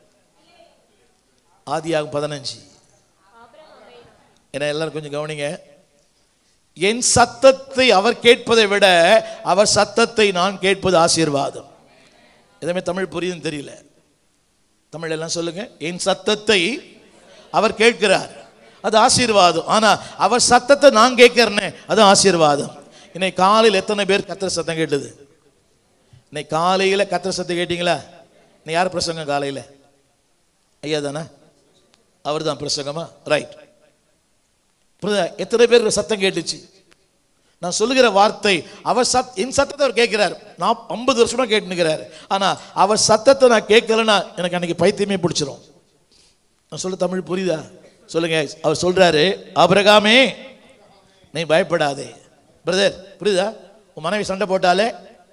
ஆதியாகும் பதினஞ்சு என்ன எல்லாரும் கொஞ்சம் கவனிங்க என் சத்தத்தை அவர் கேட்பதை விட அவர் சத்தத்தை நான் கேட்பது ஆசீர்வாதம் எதுவுமே தமிழ் புரியுதுன்னு தெரியல தமிழ் எல்லாம் சொல்லுங்க என் சத்தத்தை அவர் கேட்கிறார் அது ஆசீர்வாதம் ஆனா அவர் சத்தத்தை நான் கேட்கிறேனே அது ஆசீர்வாதம் இன்னைக்கு காலையில் எத்தனை பேர் கத்திர சத்தம் கேட்டது இன்னைக்கு காலையில கத்திர சத்தம் கேட்டீங்களா இன்னைக்கு யார் பிரசங்கம் காலையில ஐயா தானே அவர் தான் பிரசங்கமா ரைட் புரியுதா எத்தனை பேர் சத்தம் கேட்டுச்சு நான் சொல்லுகிற வார்த்தை அவர் சத் என் சத்தத்தை அவர் கேட்கிறார் நான் ஐம்பது வருஷமா கேட்டுனுக்கிறாரு ஆனா அவர் சத்தத்தை நான் கேட்கலன்னா எனக்கு அன்னைக்கு பைத்தியமே பிடிச்சிரும் நான் சொல்ல தமிழ் புரியுதா சொல்லுங்க அவர் சொல்றாரு ஆபிரகாமே நீ பயப்படாதே பிரதர் புரியுதா உன் மனைவி சண்டை போட்டாலே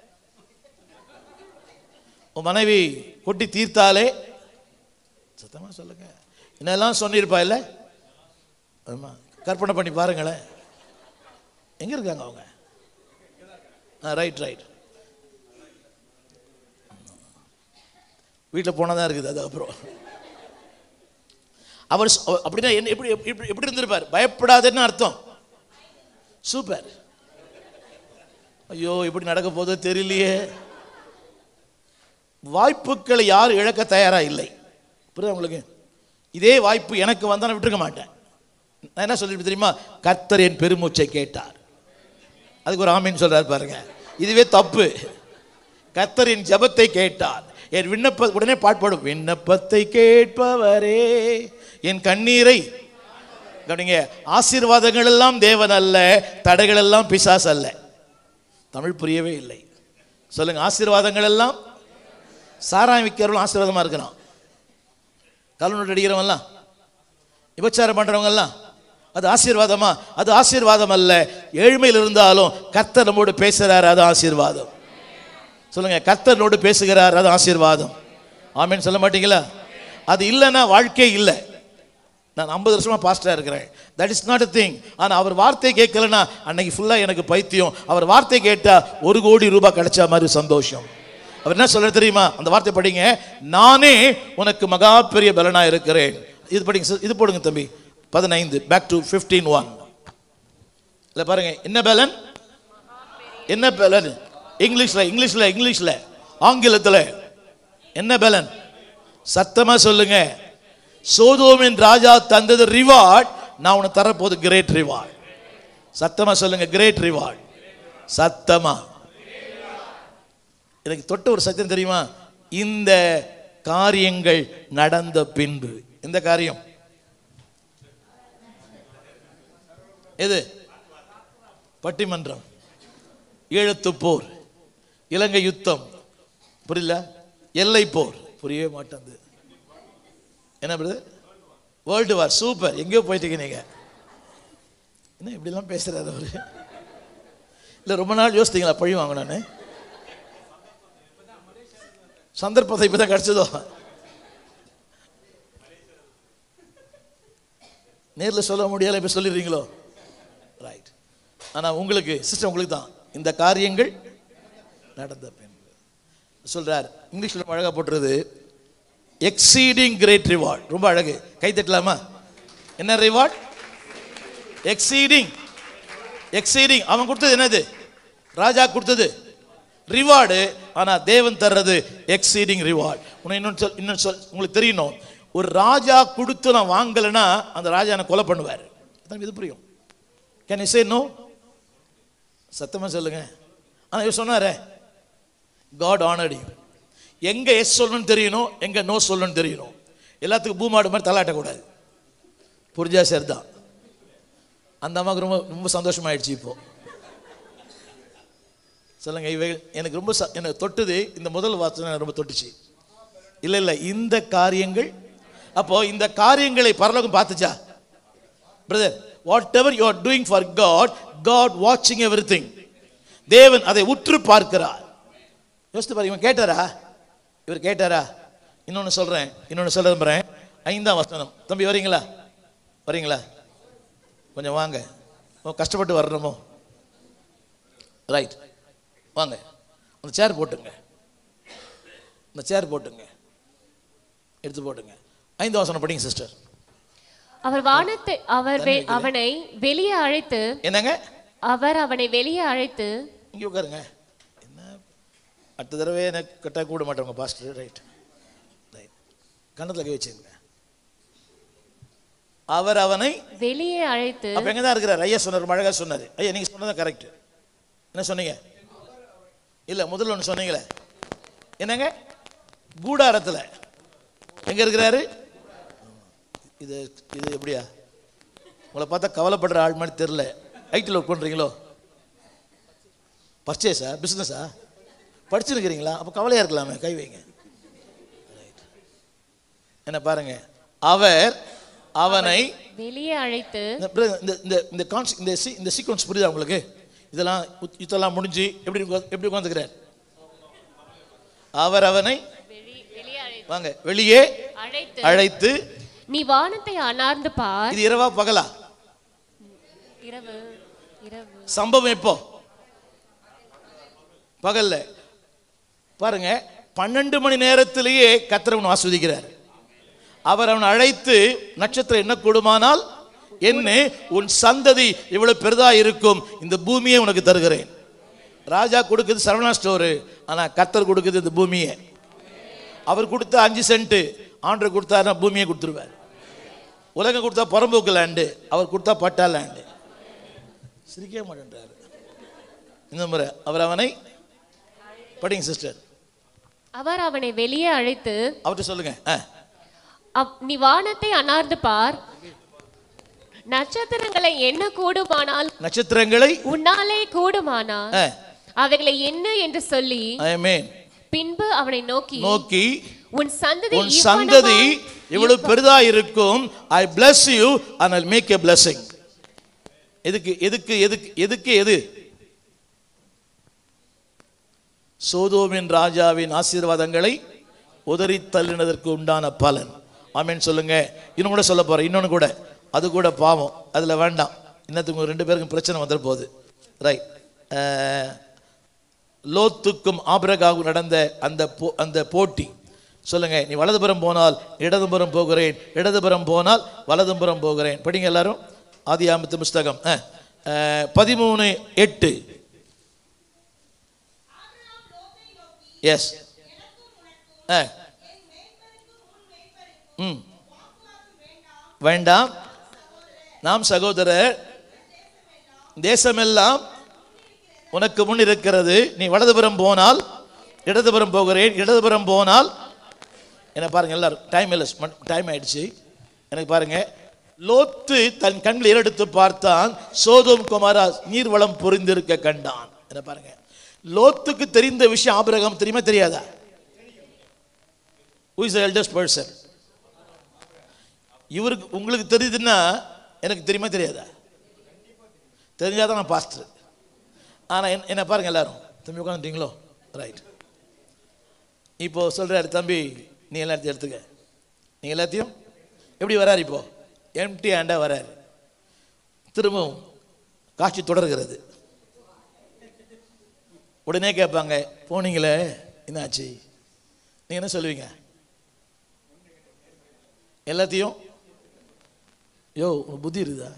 உன் மனைவி கொட்டி தீர்த்தாலே சத்தமா சொல்லுங்க என்னெல்லாம் சொன்னிருப்பா இல்ல ஆமா கற்பனை பண்ணி பாருங்களேன் எங்க இருக்காங்க அவங்க ஆ ரைட் ரைட் வீட்டில் போனால் தான் இருக்குது அதுக்கப்புறம் அவர் சொ- அவர் அப்படின்னா என்ன எப்படி எப்படி எப்படி இருந்திருப்பார் பயப்படாதேன்னு அர்த்தம் சூப்பர் ஐயோ இப்படி நடக்க போதோ தெரியலையே வாய்ப்புகளை யார் இழக்க தயாரா இல்லை புரியுதா உங்களுக்கு இதே வாய்ப்பு எனக்கு வந்தா நான் விட்டுருக்க மாட்டேன் நான் என்ன சொல்லிட்டு தெரியுமா கர்த்தர் என் பெருமூச்சை கேட்டார் அதுக்கு ஒரு ஆமீன் சொல்றாரு பாருங்க இதுவே தப்பு கர்த்தரின் ஜெபத்தை கேட்டார் என் விண்ணப்ப உடனே பாட்பாடும் விண்ணப்பத்தை கேட்பவரே என் கண்ணீரை கவனிங்க ஆசீர்வாதங்கள் எல்லாம் தேவன் அல்ல தடைகள் எல்லாம் பிசாஸ் அல்ல தமிழ் புரியவே இல்லை சொல்லுங்க ஆசீர்வாதங்கள் எல்லாம் சாராயம் விற்கிறவங்களும் ஆசீர்வாதமா இருக்கிறான் கல்லுநட்டு அடிக்கிறவங்கலாம் விபச்சாரம் பண்றவங்க எல்லாம் அது ஆசீர்வாதமா அது ஆசீர்வாதம் அல்ல ஏழ்மையில் இருந்தாலும் கர்த்தர் நம்மோடு பேசுறாரு அது ஆசீர்வாதம் சொல்லுங்க கர்த்தரோடு பேசுகிறார் அது ஆசீர்வாதம் ஆமென் சொல்ல மாட்டீங்களா அது இல்லைன்னா வாழ்க்கை இல்லை நான் ஐம்பது வருஷமா பாஸ்டரா இருக்கிறேன் that is not a thing ஆனா அவர் வார்த்தை கேட்கலனா அன்னைக்கு ஃபுல்லா எனக்கு பைத்தியம் அவர் வார்த்தை கேட்டா ஒரு கோடி ரூபாய் கிடைச்ச மாதிரி சந்தோஷம் அவர் என்ன சொல்ற தெரியுமா அந்த வார்த்தை படிங்க நானே உனக்கு மகா பெரிய பலனா இருக்கிறேன் இது படிங்க sir. இது போடுங்க தம்பி பதினைந்து பேக் டு ஃபிஃப்டீன் ஒன் இல்லை பாருங்க என்ன பலன் என்ன பலன் இங்கிலீஷ்ல இங்கிலீஷ்ல இங்கிலீஷ்ல ஆங்கிலத்துல என்ன பலன் சத்தமா சொல்லுங்க சோதோமின் ராஜா தந்தது ரிவார்ட் நான் உனக்கு தரப்போது கிரேட் ரிவார்ட் சத்தமா சொல்லுங்க கிரேட் ரிவார்ட் சத்தமா எனக்கு தொட்ட ஒரு சத்தியம் தெரியுமா இந்த காரியங்கள் நடந்த பின்பு இந்த காரியம் எது பட்டிமன்றம் ஈழத்து போர் இலங்கை யுத்தம் புரியல எல்லை போர் புரியவே மாட்டேங்குது என்ன பிரதர் வேர்ல்டு வார் சூப்பர் எங்கேயோ போயிட்டீங்க நீங்க என்ன இப்படிலாம் பேசுறாரு அவரு இல்லை ரொம்ப நாள் யோசித்தீங்களா பழி வாங்கணும்னு சந்தர்ப்பத்தை இப்போ தான் கிடச்சதோ நேரில் சொல்ல முடியல இப்போ சொல்லிடுறீங்களோ ரைட் ஆனால் உங்களுக்கு சிஸ்டம் உங்களுக்கு தான் இந்த காரியங்கள் நடந்த பின்பு சொல்றார் இங்கிலீஷில் ரொம்ப அழகாக போட்டுருது எக்ஸீடிங் கிரேட் ரிவார்ட் ரொம்ப அழகு கை தட்டலாமா என்ன ரிவார்ட் எக்ஸீடிங் எக்ஸீடிங் அவன் கொடுத்தது என்னது ராஜா கொடுத்தது ரிவார்டு ஆனா தேவன் தர்றது எக்ஸீடிங் ரிவார்ட் உன்னை இன்னொன்று சொல் இன்னொன்று சொல் உங்களுக்கு தெரியணும் ஒரு ராஜா கொடுத்து நான் வாங்கலைன்னா அந்த ராஜா என்னை கொலை பண்ணுவார் அதான் இது புரியும் கேன் சே நோ சத்தமா சொல்லுங்க ஆனா இவர் சொன்னாரே காட் ஆனர்ட் யூ எங்க எஸ் சொல்லணும்னு தெரியணும் எங்க நோ சொல்லணும்னு தெரியணும் எல்லாத்துக்கும் பூமாடு மாதிரி தலாட்டக்கூடாது புரிஞ்சா சரிதான் அந்த அம்மாவுக்கு ரொம்ப ரொம்ப சந்தோஷமாயிடுச்சு இப்போ சொல்லுங்க இவைகள் எனக்கு ரொம்ப ச- எனக்கு தொட்டுது இந்த முதல் வாசனை எனக்கு ரொம்ப தொட்டுச்சு இல்லை இல்லை இந்த காரியங்கள் அப்போ இந்த காரியங்களை பரலோகம் பார்த்துச்சா brother whatever you are doing for God God வாட்சிங் எவ்ரி தேவன் அதை உற்று பார்க்கிறார் யோசித்து பாருங்க இவன் கேட்டாரா இவர் கேட்டாரா இன்னொன்று சொல்றேன் இன்னொன்று சொல்ல விரும்புறேன் ஐந்தாம் வசனம் தம்பி வரீங்களா வரீங்களா கொஞ்சம் வாங்க ஓ, கஷ்டப்பட்டு வரணுமோ ரைட் வாங்க அந்த சேர் போட்டுங்க இந்த சேர் போட்டுங்க எடுத்து போட்டுங்க ஐந்தாம் வசனம் படிங்க சிஸ்டர் அவர் வானத்தை அவர் வெ- அவனை வெளியே அழைத்து என்னங்க அவர் அவனை வெளியே அழைத்து இங்கே உட்காருங்க என்ன அடுத்த தடவை எனக்கு கட்டாக கூட மாட்டவங்க பாஸ்டர் ரைட் ரைட் கண்ணத்தில் கை வச்சுங்க அவர் அவனை வெளியே அழைத்து அப்ப எங்க தான் இருக்கிறார் ஐயா சொன்னார் ரொம்ப அழகா சொன்னார் ஐயா நீங்க சொன்னது கரெக்ட் என்ன சொன்னீங்க இல்ல முதல்ல ஒன்று சொன்னீங்களே என்னங்க கூடாரத்துல எங்க இருக்கிறாரு இது இது எப்படியா உங்களை பார்த்தா கவலைப்படுற ஆள் மாதிரி தெரியல ஐடியில் ஒர்க் பண்றீங்களோ பர்ச்சேஸா பிஸ்னஸா படிச்சிருக்கிறீங்களா அப்போ கவலையா இருக்கலாமே கை வைங்க Right. என்ன பாருங்க அவர் அவனை வெளியே அழைத்து இந்த brother, இந்த இந்த இந்த கான்ஸ் இந்த சி இந்த சீக்வன்ஸ் புரியுதா உங்களுக்கு இதெல்லாம் உத்- இதெல்லாம் முடிஞ்சு எப்படி உட்கா- எப்படி உட்காந்துக்கிறார் அவர் அவனை வெளி- வெளியே அழைத்து வாங்க வெளியே அழைத்து அழைத்து நீ வானத்தை அனார்ந்து பார் இது இரவா பகலா இரவு இரவு சம்பவம் எப்போ பகல்ல பாருங்க பன்னெண்டு மணி நேரத்திலேயே கத்திரவன் ஆஸ்வதிக்கிறார் அவர் அவன் அழைத்து நட்சத்திரம் என்ன கூடுமானால் என்ன உன் சந்ததி இவ்வளவு பெரிதா இருக்கும் இந்த பூமியை உனக்கு தருகிறேன் ராஜா கொடுக்குது சரவணா ஸ்டோரு ஆனா கத்தர் கொடுக்குது இந்த பூமியை அவர் கொடுத்த அஞ்சு சென்ட் ஆண்டர் கொடுத்தாருன்னா பூமியை கொடுத்துருவார் உலகம் கொடுத்தா புறம்போக்கு லேண்டு அவர் கொடுத்தா பட்டா லேண்டு சிரிக்கவே மாட்டேன்றாரு இந்த முறை அவர் அவனை படிங்க சிஸ்டர் அவர் அவனை வெளியே அழைத்து அவர்கிட்ட சொல்லுங்க ஆ அப்- நீ வானத்தை அனார்ந்து பார் நட்சத்திரங்களை என்ன கூடுமானால் நட்சத்திரங்களை உன்னாலே கூடுமானால் ஆ அவைகளை என்ன என்று சொல்லி ஆமென் பின்பு அவனை நோக்கி நோக்கி உன் சந்ததி உன் சந்ததி இவ்வளவு பெரிதா இருக்கும் I bless you and I'll make a blessing எதுக்கு எதுக்கு எதுக்கு எதுக்கு எது சோதோமின் ராஜாவின் ஆசீர்வாதங்களை உதறி தள்ளினதற்கு உண்டான பலன் ஆமென் சொல்லுங்க இன்னும் கூட சொல்ல போறேன் இன்னொன்னு கூட அது கூட பாவம் அதுல வேண்டாம் இன்னத்துக்கு உங்க ரெண்டு பேருக்கும் பிரச்சனை வந்துட போகுது ரைட் லோத்துக்கும் ஆபிரகாவும் நடந்த அந்த போ- அந்த போட்டி சொல்லுங்க நீ வலதுபுறம் போனால் இடதுபுறம் போகிறேன் இடதுபுறம் போனால் வலதுபுறம் போகிறேன் படிங்க எல்லாரும் ஆதி ஆமத்து புஸ்தகம் அஹ், அஹ், பதிமூணு எட்டு எஸ் ம் வேண்டாம் நாம் சகோதரர் தேசமெல்லாம் உனக்கு முன் இருக்கிறது நீ வலதுபுறம் போனால் இடதுபுறம் போகிறேன் இடதுபுறம் போனால் என்ன பாருங்க எல்லாரும் டைம் இல்லை டைம் ஆயிடுச்சு எனக்கு பாருங்க லோத்து தன் கண்கள் ஏறெடுத்து பார்த்தான் சோதோம் குமாரா நீர்வளம் பொறிந்திருக்க கண்டான் என்ன பாருங்க லோத்துக்கு தெரிந்த விஷயம் ஆபிரகாம் தெரியுமா தெரியாதா who is the eldest person இவருக்கு உங்களுக்கு தெரியுதுன்னா எனக்கு தெரியுமா தெரியாதா தெரிஞ்சாதான் நான் பாஸ்டர் ஆனால் என்ன என்ன பாருங்க எல்லாரும் தம்பி உட்காந்துட்டீங்களோ ரைட் இப்போ சொல்கிறாரு தம்பி நீ எல்லாத்தையும் எடுத்துக்க நீ எல்லாத்தையும் எப்படி வராரு இப்போ எம்டி ஹேண்டாக வராரு திரும்பவும் காட்சி தொடர்கிறது உடனே கேட்பாங்க போனீங்களே என்னாச்சு நீங்க என்ன சொல்லுவீங்க எல்லாத்தையும் யோ உனக்கு புத்தி இருக்குதா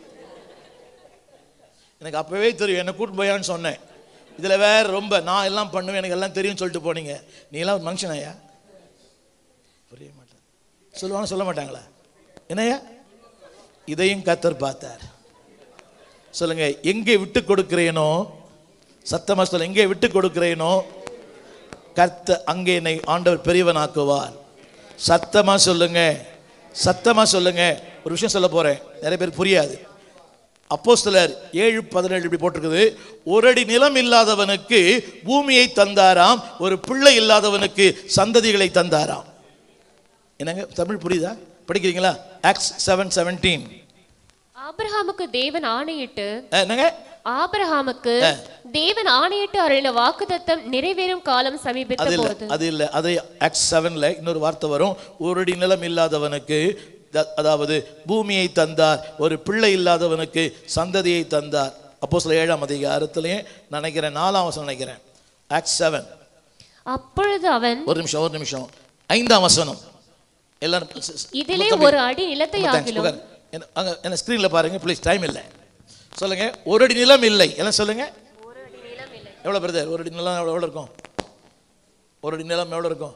எனக்கு அப்பவே தெரியும் என்ன கூட்டு போயான்னு சொன்னேன் இதுல வேற ரொம்ப நான் எல்லாம் பண்ணுவேன் எனக்கு எல்லாம் தெரியும்னு சொல்லிட்டு போனீங்க நீ எல்லாம் ஒரு மனுஷனாயா புரிய மாட்டேன் சொல்லுவாங்க சொல்ல மாட்டாங்களா என்னய்யா இதையும் கத்தர் பார்த்தார் சொல்லுங்க எங்கே விட்டு கொடுக்கிறேனோ சத்தமா சொல்ல எங்கே விட்டு கொடுக்கிறேனோ கர்த்த அங்கே என்னை ஆண்டவர் பெரியவனாக்குவார் சத்தமா சொல்லுங்க சத்தமா சொல்லுங்க ஒரு விஷயம் சொல்ல போறேன் நிறைய பேர் புரியாது அப்போஸ்தலர் ஏழு பதினேழு இப்படி போட்டிருக்குது ஒரு அடி நிலம் இல்லாதவனுக்கு பூமியை தந்தாராம் ஒரு பிள்ளை இல்லாதவனுக்கு சந்ததிகளை தந்தாராம் என்னங்க தமிழ் புரியுதா படிக்கிறீங்களா ஆக்ஸ் செவன் செவன்டீன் ஆபிரகாமுக்கு தேவன் ஆணையிட்டு என்னங்க ஆபிரகாமுக்கு தேவன் ஆணையிட்டு அருளின வாக்குத்தத்தம் நிறைவேறும் காலம் சமீபித்த அது இல்ல போது அது இல்ல அது ஆக்ட் செவன்ல இன்னொரு வார்த்தை வரும் ஒரு அடி நிலம் இல்லாதவனுக்கு த- அதாவது பூமியை தந்தார் ஒரு பிள்ளை இல்லாதவனுக்கு சந்ததியை தந்தார் அப்போ சில ஏழாம் அதிகாரத்திலேயே நினைக்கிறேன் நாலாம் வசனம் நினைக்கிறேன் ஆக்ட் செவன் அப்பொழுது அவன் ஒரு நிமிஷம் ஒரு நிமிஷம் ஐந்தாம் வசனம் எல்லாரும் ஸ்- ஸ்- இதிலே தம்பி, ஒரு அடி நிலத்தை ரொம்ப thanks. ஆகிலும் உட்காரு. என்ன- அங்க என்ன ஸ்கிரீன்ல பாருங்க ப்ளீஸ் டைம் இல்லை சொல்லுங்க ஒரு அடி நிலம் இல்லை எல்லாம் சொல்லுங்க எவ்வளவு பிரதர் ஒரு அடி நிலம் எவ்வளவு எவ்வளவு இருக்கும் ஒரு அடி நிலம் எவ்வளவு இருக்கும்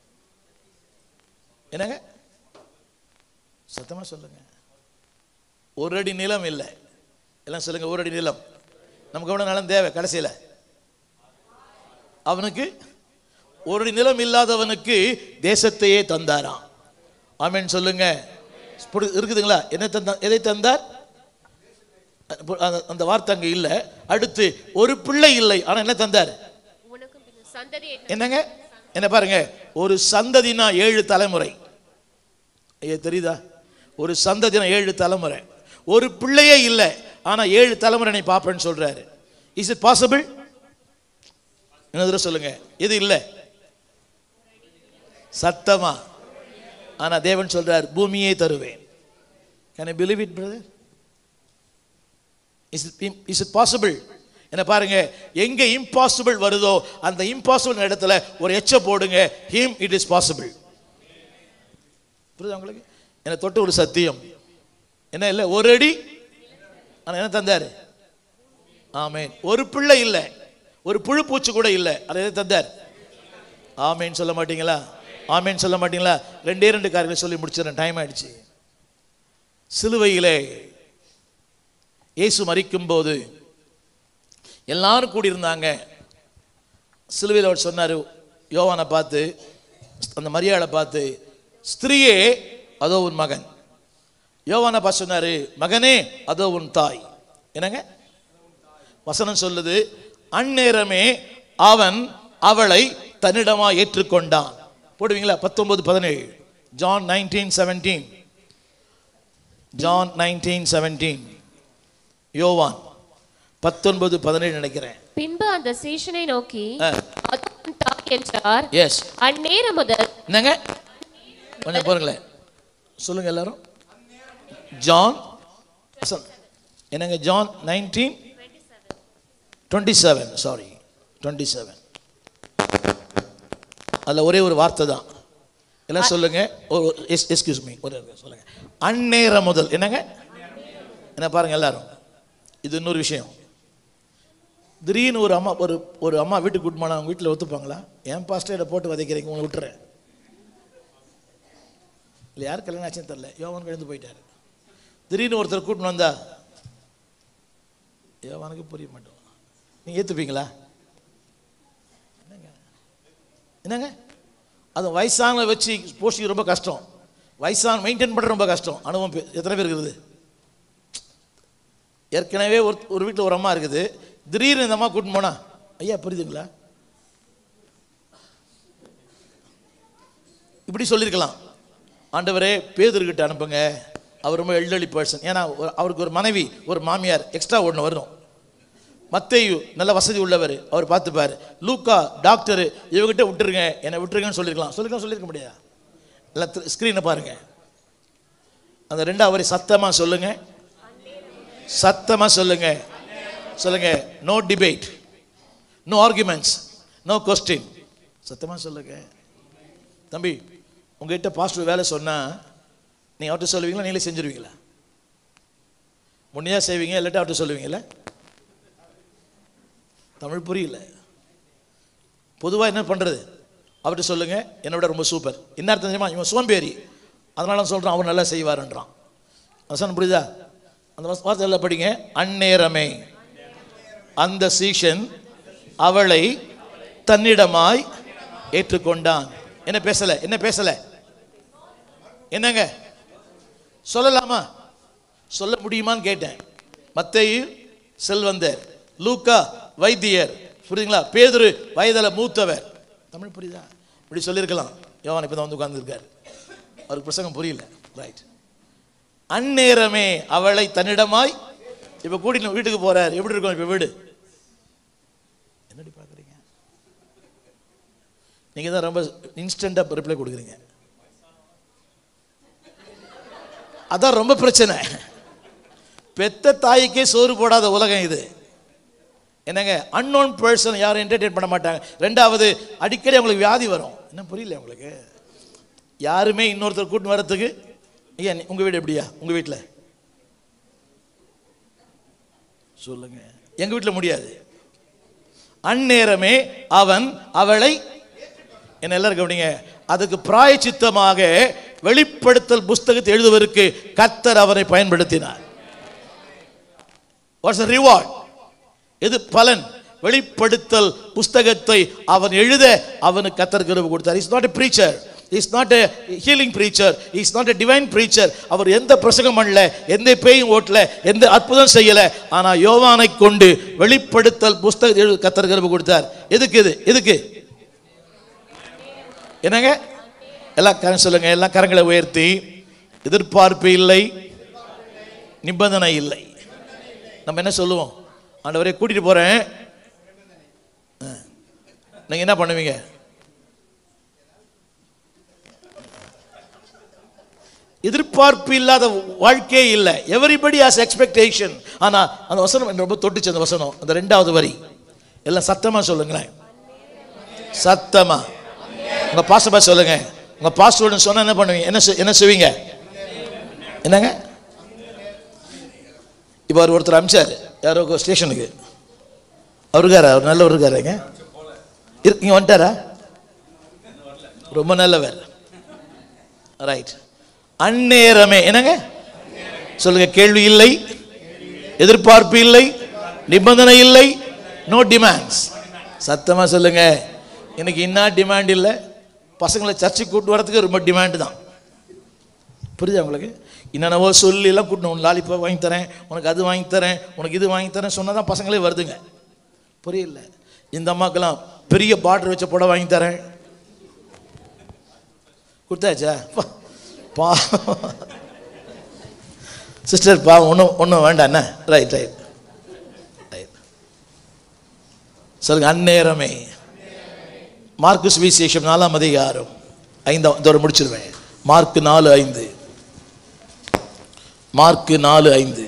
என்னங்க சத்தமா சொல்லுங்க ஒரு அடி நிலம் இல்லை எல்லாம் சொல்லுங்க ஒரு அடி நிலம் நமக்கு எவ்வளவு நிலம் தேவை கடைசியில அவனுக்கு ஒரு அடி நிலம் இல்லாதவனுக்கு தேசத்தையே தந்தாராம் ஆமென் சொல்லுங்க புரி- இருக்குதுங்களா என்ன தந்தா எதை தந்தார் அப்ப அந்த- அந்த வார்த்தை அங்க இல்ல அடுத்து ஒரு பிள்ளை இல்லை ஆனா என்ன தந்தார் உனக்கும் பின் சந்ததி என்னங்க என்ன பாருங்க ஒரு சந்ததினா ஏழு தலைமுறை ஐயா தெரியுதா ஒரு சந்ததினா ஏழு தலைமுறை ஒரு பிள்ளையே இல்லை ஆனா ஏழு தலைமுறை நீ பாப்பேன்னு சொல்றாரு இஸ் இட் பாசிபிள் என்ன தடவை சொல்லுங்க இது இல்லை சத்தமா ஆனா தேவன் சொல்றார் பூமியே தருவேன் can I believe it brother is is it possible என்ன பாருங்க எங்க இம்பாசிபிள் வருதோ அந்த இம்பாசிபிள் இடத்துல ஒரு எச்ச போடுங்க ஹிம் இட் இஸ் பாசிபிள் புரியுதா உங்களுக்கு என்ன தொட்டு ஒரு சத்தியம் என்ன இல்லை ஒரு அடி ஆனா என்ன தந்தாரு ஆமேன் ஒரு பிள்ளை இல்லை ஒரு புழு பூச்சி கூட இல்லை அதை எதை தந்தார் ஆமேன் சொல்ல மாட்டீங்களா ஆமேன் சொல்ல மாட்டீங்களா ரெண்டே ரெண்டு காரியங்களை சொல்லி முடிச்சிடறேன் டைம் ஆயிடுச்சு சிலுவையிலே இயேசு மரிக்கும் போது எல்லாரும் கூடியிருந்தாங்க சிலுவையில் அவர் சொன்னார் யோவானை பார்த்து அந்த மரியாதை பார்த்து ஸ்திரீயே அதோ உன் மகன் யோவானை பார்த்து சொன்னாரு மகனே அதோ உன் தாய் என்னங்க வசனம் சொல்லுது அந்நேரமே அவன் அவளை தன்னிடமா ஏற்றுக்கொண்டான் போடுவீங்களா பத்தொன்பது பதினேழு John nineteen seventeen John nineteen seventeen யோவான் பத்தொன்பது பதினேழு நினைக்கிறேன் பின்பு அந்த சீஷனை நோக்கி ஆ. "அதோ உன் தாய் என்றார் எஸ் அந்நேரம் முதல் என்னங்க கொஞ்சம் பாருங்களேன் சொல்லுங்க எல்லாரும் ஜான் சொல். என்னங்க John nineteen twenty seven sorry twenty seven அதில் ஒரே ஒரு வார்த்தை தான் எல்லாம் சொல்லுங்க எஸ்கியூஸ் மீ ஒரு நிமிஷம் சொல்லுங்க அந்நேரம் முதல் என்னங்க என்ன பாருங்க எல்லாரும் இது இன்னொரு விஷயம் திடீர்னு ஒரு அம்மா ஒரு ஒரு அம்மா வீட்டுக்கு கூட்டு போனா அவங்க வீட்டில் ஒத்துப்பாங்களா என் பாஸ்டர் போட்டு வதைக்கிறீங்க உங்களை விட்டுறேன் இல்லை யார் கல்யாணம் ஆச்சுன்னு தெரில யோவான் எழுந்து போயிட்டாரு திடீர்னு ஒருத்தர் கூட்டின்னு வந்தா யோவானுக்கு புரிய மாட்டோம் நீங்கள் ஏற்றுப்பீங்களா என்னங்க என்னங்க அது வயசான வச்சு போஷிக்க ரொம்ப கஷ்டம் வயசான மெயின்டைன் பண்ணுறது ரொம்ப கஷ்டம் அனுபவம் பே- எத்தனை பேர் இருக்குது ஏற்கனவே ஒரு ஒரு வீட்டில் ஒரு அம்மா இருக்குது திடீர்னு இந்த அம்மா கூட்டின்னு போனா ஐயா புரியுதுங்களா இப்படி சொல்லியிருக்கலாம் ஆண்டவரே பேதர்கிட்ட அனுப்புங்க அவர் ரொம்ப எல்டர்லி பர்சன் ஏன்னா ஒரு- அவருக்கு ஒரு மனைவி ஒரு மாமியார் எக்ஸ்ட்ரா ஒன்று வரும் மத்தேயு நல்ல வசதி உள்ளவர் அவர் பார்த்துப்பார் லூக்கா டாக்டர் இவகிட்ட விட்டுருங்க என்னை விட்டுருங்கன்னு சொல்லியிருக்கலாம் சொல்லிருக்கலாம் சொல்லியிருக்க முடியாது எல்லாம் ஸ்க்ரீனை பாருங்க அந்த ரெண்டாவது வரி சத்தமா சொல்லுங்க சத்தமா சொல்லுங்க சொல்லுங்க no debate no arguments no question சத்தமா சொல்லுங்க தம்பி உங்ககிட்ட பாஸ்டர் வேலை சொன்னா நீங்க அவர்கிட்ட சொல்லுவீங்களா நீங்களே செஞ்சிருவீங்களா முன்னையா செய்வீங்க இல்லாட்டா அவர்கிட்ட சொல்லுவீங்களா தமிழ் புரியல பொதுவாக என்ன பண்ணுறது அவர்கிட்ட சொல்லுங்க என்னை விட ரொம்ப சூப்பர் என்ன அர்த்தம் தெரியுமா இவன் சோம்பேறி அதனால நான் சொல்கிறான் அவர் நல்லா செய்வாருன்றான் வசனம் புரியுதா அந்த வச- வார்த்தை எல்லாம் படிங்க அந்நேரமே அந்த சீஷன் அவளை தன்னிடமாய் ஏற்றுக்கொண்டான் என்ன பேசல என்ன பேசல என்னங்க சொல்லலாமா சொல்ல முடியுமான்னு கேட்டேன் மத்தேயு செல்வந்தர் லூக்கா வைத்தியர் புரியுதுங்களா பேதுரு வயதில் மூத்தவர் தமிழ் புரியுதா இப்படி சொல்லியிருக்கலாம் யோவான் இப்போ தான் வந்து உட்கார்ந்துருக்காரு அவருக்கு பிரசங்கம் புரியல ரைட் அந்நேரமே அவளை தன்னிடமாய் இப்போ கூட்டிட்டு வீட்டுக்கு போறார் எப்படி இருக்கும் இப்போ வீடு என்னடி பார்க்குறீங்க நீங்கள் தான் ரொம்ப இன்ஸ்டண்ட்டாக ரிப்ளை கொடுக்குறீங்க அதான் ரொம்ப பிரச்சனை பெத்த தாய்க்கே சோறு போடாத உலகம் இது என்னங்க அன்னோன் பர்சன் யாரும் என்டர்டெயின் பண்ண மாட்டாங்க ரெண்டாவது அடிக்கடி அவங்களுக்கு வியாதி வரும் என்ன புரியல உங்களுக்கு யாருமே இன்னொருத்தர் கூட்டு வரத்துக்கு ஐயா நீ- உங்க வீடு எப்படியா உங்க வீட்டில் சொல்லுங்க எங்க வீட்டில் முடியாது அந்நேரமே அவன் அவளை என்ன எல்லாரும் கவனிங்க அதுக்கு பிராயச்சித்தமாக வெளிப்படுத்தல் புஸ்தகத்தை எழுதுவதற்கு கத்தர் அவரை பயன்படுத்தினார் வாட்ஸ் ரிவார்ட் எது பலன் வெளிப்படுத்தல் புஸ்தகத்தை அவன் எழுத அவனுக்கு கத்தர் கிருபை கொடுத்தார் is not a preacher is not a healing preacher is not a divine preacher அவர் எந்த பிரசங்கம் பண்ணல எந்த பேயும் ஓட்டல எந்த அற்புதம் செய்யல ஆனா யோவானை கொண்டு வெளிப்படுத்தல் புஸ்தகத்தை எழுத கத்தர் கிருபை கொடுத்தார் எதுக்கு இது எதுக்கு என்னங்க எல்லாம் கரம் சொல்லுங்க எல்லாம் கரங்களை உயர்த்தி எதிர்பார்ப்பு இல்லை நிபந்தனை இல்லை நம்ம என்ன சொல்லுவோம் ஆண்டவரே கூட்டிட்டு போறேன் ஆ. நீங்க என்ன பண்ணுவீங்க எதிர்பார்ப்பு இல்லாத வாழ்க்கையே இல்லை எவரிபடி ஹாஸ் எக்ஸ்பெக்டேஷன் ஆனா அந்த வசனம் எனக்கு ரொம்ப தொட்டுச்சு அந்த வசனம் அந்த ரெண்டாவது வரி எல்லாம் சத்தமா சொல்லுங்களேன் சத்தமா உங்க பாஸ்டர் சொல்லுங்க உங்க பாஸ்டர் சொன்னா என்ன பண்ணுவீங்க என்ன செய்- என்ன செய்வீங்க என்னங்க இப்போ அவர் ஒருத்தர் அமிச்சார் யாரோ ஸ்டேஷனுக்கு அவர் இருக்காரா அவர் நல்லவர் இருக்காருங்க இரு- இங்க வந்துட்டாரா ரொம்ப நல்லவர் ரைட் அந்நேரமே என்னங்க சொல்லுங்க கேள்வி இல்லை எதிர்பார்ப்பு இல்லை நிபந்தனை இல்லை நோ டிமாண்ட்ஸ் சத்தமா சொல்லுங்க இன்னைக்கு என்ன டிமாண்ட் இல்லை பசங்களை சர்ச்சுக்கு கூட்டு வரதுக்கு ரொம்ப டிமாண்டு தான் புரியுதா உங்களுக்கு என்னென்னவோ சொல்லி எல்லாம் கூட்டணும் உனக்கு லாலிபாப் வாங்கி தரேன் உனக்கு அது வாங்கி தரேன் உனக்கு இது வாங்கி தரேன் சொன்னால் தான் பசங்களே வருதுங்க புரியல இந்த அம்மாக்கெல்லாம் பெரிய பார்டர் வச்ச புடவை வாங்கி தரேன் கொடுத்தாச்சா பா- பா சிஸ்டர் பா ஒன்றும் ஒன்றும் வேண்டாம் என்ன ரைட் ரைட் ரைட் சொல்லுங்க அந்நேரமே மார்க்குஸ் விசேஷம் நாலாம் அதிகாரம் ஐந்தாம் இதோட முடிச்சிருவேன் மார்க் நாலு ஐந்து மார்க் நாலு ஐந்து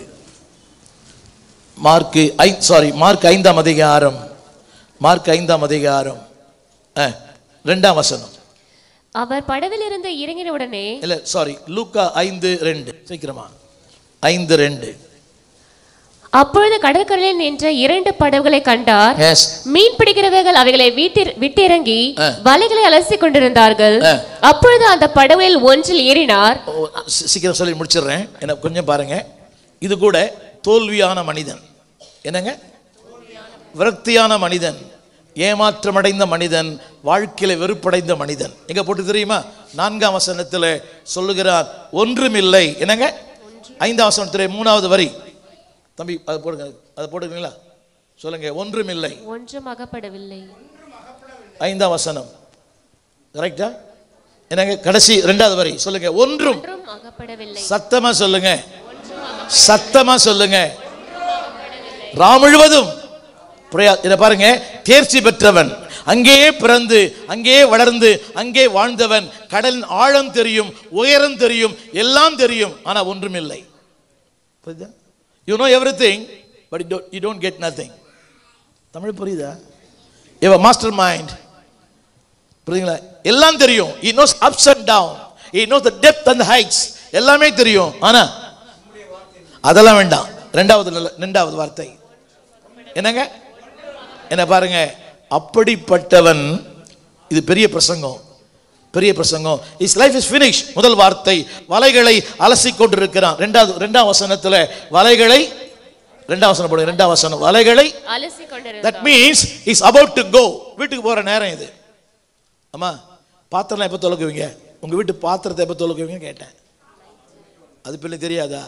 மார்க் ஐ சாரி மார்க் ஐந்தாம் அதிகாரம் மார்க் ஐந்தாம் அதிகாரம் ஆ, ரெண்டாம் வசனம் அவர் படவிலிருந்து இறங்கின உடனே இல்ல சாரி லூக்கா ஐந்து ரெண்டு சீக்கிரமா ஐந்து ரெண்டு அப்பொழுது கடற்கரையில் நின்ற இரண்டு படகுகளை கண்டார் எஸ் மீன் பிடிக்கிறவர்கள் அவைகளை வீட்டில் விட்டிறங்கி ஆ. வலைகளை அலசிக் கொண்டிருந்தார்கள் ஆ. அப்பொழுது அந்த படகுகளில் ஒன்றில் ஏறினார் ஓ, சீ- சீக்கிரம் சொல்லி முடிச்சிடுறேன் என்ன கொஞ்சம் பாருங்க இது கூட தோல்வியான மனிதன் என்னங்க விரக்தியான மனிதன் ஏமாற்றமடைந்த மனிதன் வாழ்க்கையில வெறுப்படைந்த மனிதன் எங்க போட்டு தெரியுமா நான்காம் வசனத்துல சொல்லுகிறார் ஒன்றுமில்லை என்னங்க ஐந்தாம் வசனத்துல மூணாவது வரி தம்பி அதை போடுங்க அதை போடுங்களா சொல்லுங்க ஒன்றுமில்லை ஒன்றும் அகப்படவில்லை ஐந்தாம் வசனம் கரெக்டா என்னங்க கடைசி ரெண்டாவது வரி சொல்லுங்க ஒன்றும் ஒன்றும் அகப்படவில்லை சத்தமா சொல்லுங்க சத்தமா சொல்லுங்க ரா முழுவதும் பிரயா- இதை பாருங்க தேர்ச்சி பெற்றவன் அங்கேயே பிறந்து அங்கேயே வளர்ந்து அங்கே வாழ்ந்தவன் கடலின் ஆழம் தெரியும் உயரம் தெரியும் எல்லாம் தெரியும் ஆனா ஒன்றுமில்லை புரியுதா you know everything but you don't get nothing Tamil புரியுதா இவ மாஸ்டர் மைண்ட் புரியுதுங்களா எல்லாம் தெரியும் he knows ups and down he knows the depth and the heights எல்லாமே தெரியும் ஆனா அதெல்லாம் வேண்டாம் ரெண்டாவது நல்ல- ரெண்டாவது வார்த்தை என்னங்க என்ன பாருங்க அப்படிப்பட்டவன் இது பெரிய பிரசங்கம் பெரிய பிரசங்கம் இஸ் லைஃப் இஸ் finish முதல் வார்த்தை வலைகளை அலசி கொண்டிருக்கிறான் ரெண்டாவது ரெண்டாம் வசனத்துல வலைகளை ரெண்டாம் வசனம் போடுங்க ரெண்டாம் வசனம் வலைகளை அலசி தட் கொண்டிருந்தார் means is about to go வீட்டுக்கு போற நேரம் இது அம்மா பாத்திரம் எப்போ தொலைக்குவீங்க உங்க வீட்டு பாத்திரத்தை எப்போ தொலைக்குவீங்க கேட்டேன் அது பிள்ளை தெரியாதா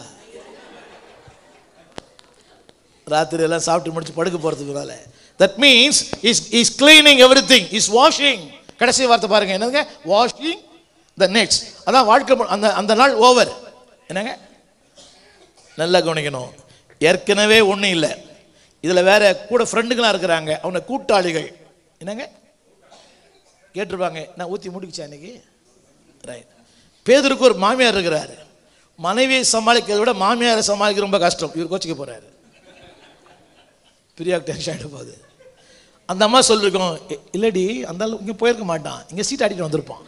ராத்திரி எல்லாம் சாப்பிட்டு முடிச்சு படுக்க போறதுக்கு மேல that means is is cleaning everything is washing கடைசி வார்த்தை பாருங்க என்னங்க வாஷிங் த நெட்ஸ் அதான் வாழ்க்கை மு- அந்த அந்த நாள் ஓவர் என்னங்க நல்லா கவனிக்கணும் ஏற்கனவே ஒன்றும் இல்லை இதில் வேற கூட ஃப்ரெண்டுங்களாம் இருக்கிறாங்க அவங்க கூட்டாளிகள் என்னங்க கேட்டிருப்பாங்க நான் ஊற்றி முடிக்கிச்சேன் இன்னைக்கு ரைட் பேதருக்கு ஒரு மாமியார் இருக்கிறாரு மனைவியை சமாளிக்கிறத விட மாமியாரை சமாளிக்க ரொம்ப கஷ்டம் இவர் கோச்சிக்க போறாரு பிரியா டென்ஷன் ஆகிட போகுது அந்த அம்மா சொல்லிருக்கோம் "இ- இல்லடி அந்த ஆளு இங்கே போயிருக்க மாட்டான் இங்கே சீட் ஆடிட்டு வந்திருப்பான்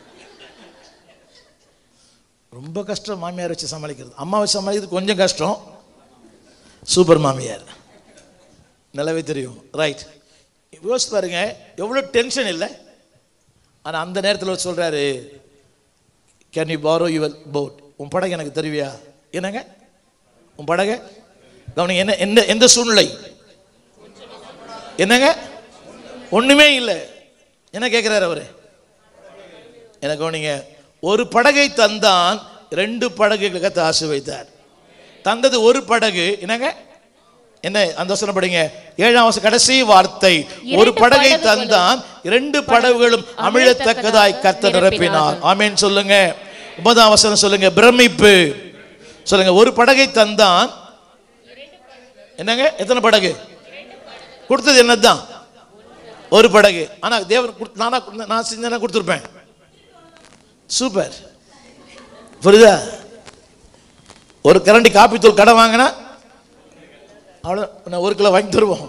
ரொம்ப கஷ்டம் மாமியார் வச்சு சமாளிக்கிறது அம்மா வச்சு சமாளிக்கிறது கொஞ்சம் கஷ்டம் சூப்பர் மாமியார் நல்லாவே தெரியும் ரைட் யோசிச்சு பாருங்க எவ்வளோ டென்ஷன் இல்லை ஆனால் அந்த நேரத்தில் சொல்றாரு can you borrow your boat உன் படகு எனக்கு தருவியா என்னங்க உன் படகு கவனிங்க என்ன எந்த எந்த சூழ்நிலை என்னங்க ஒண்ணுமே இல்லை என்ன கேட்குறாரு அவரு என்ன கவனிங்க ஒரு படகை தந்தான் ரெண்டு படகுகளை கத்து ஆசை வைத்தார் தந்தது ஒரு படகு என்னங்க என்ன அந்த வசனம் படிங்க ஏழாம் வசனம் கடைசி வார்த்தை ஒரு இரண்டு படகை படகுகளும் தந்தான் இரண்டு படகுகளும் அமிழத்தக்கதாய் கத்த நிரப்பினார் ஆமென் சொல்லுங்க ஒன்பதாம் வசனம் சொல்லுங்க பிரமிப்பு சொல்லுங்க ஒரு படகை தந்தான் என்னங்க எத்தனை படகு கொடுத்தது என்னதுதான் ஒரு படகு ஆனா தேவன் கொடுத்து- நானா கொடுத்த- நான் செஞ்சேன்னா கொடுத்துருப்பேன் சூப்பர் புரியுதா ஒரு கரண்டி காப்பி தூள் கடை வாங்கினா அவ்வளோ நான் ஒரு கிலோ வாங்கி தருவோம்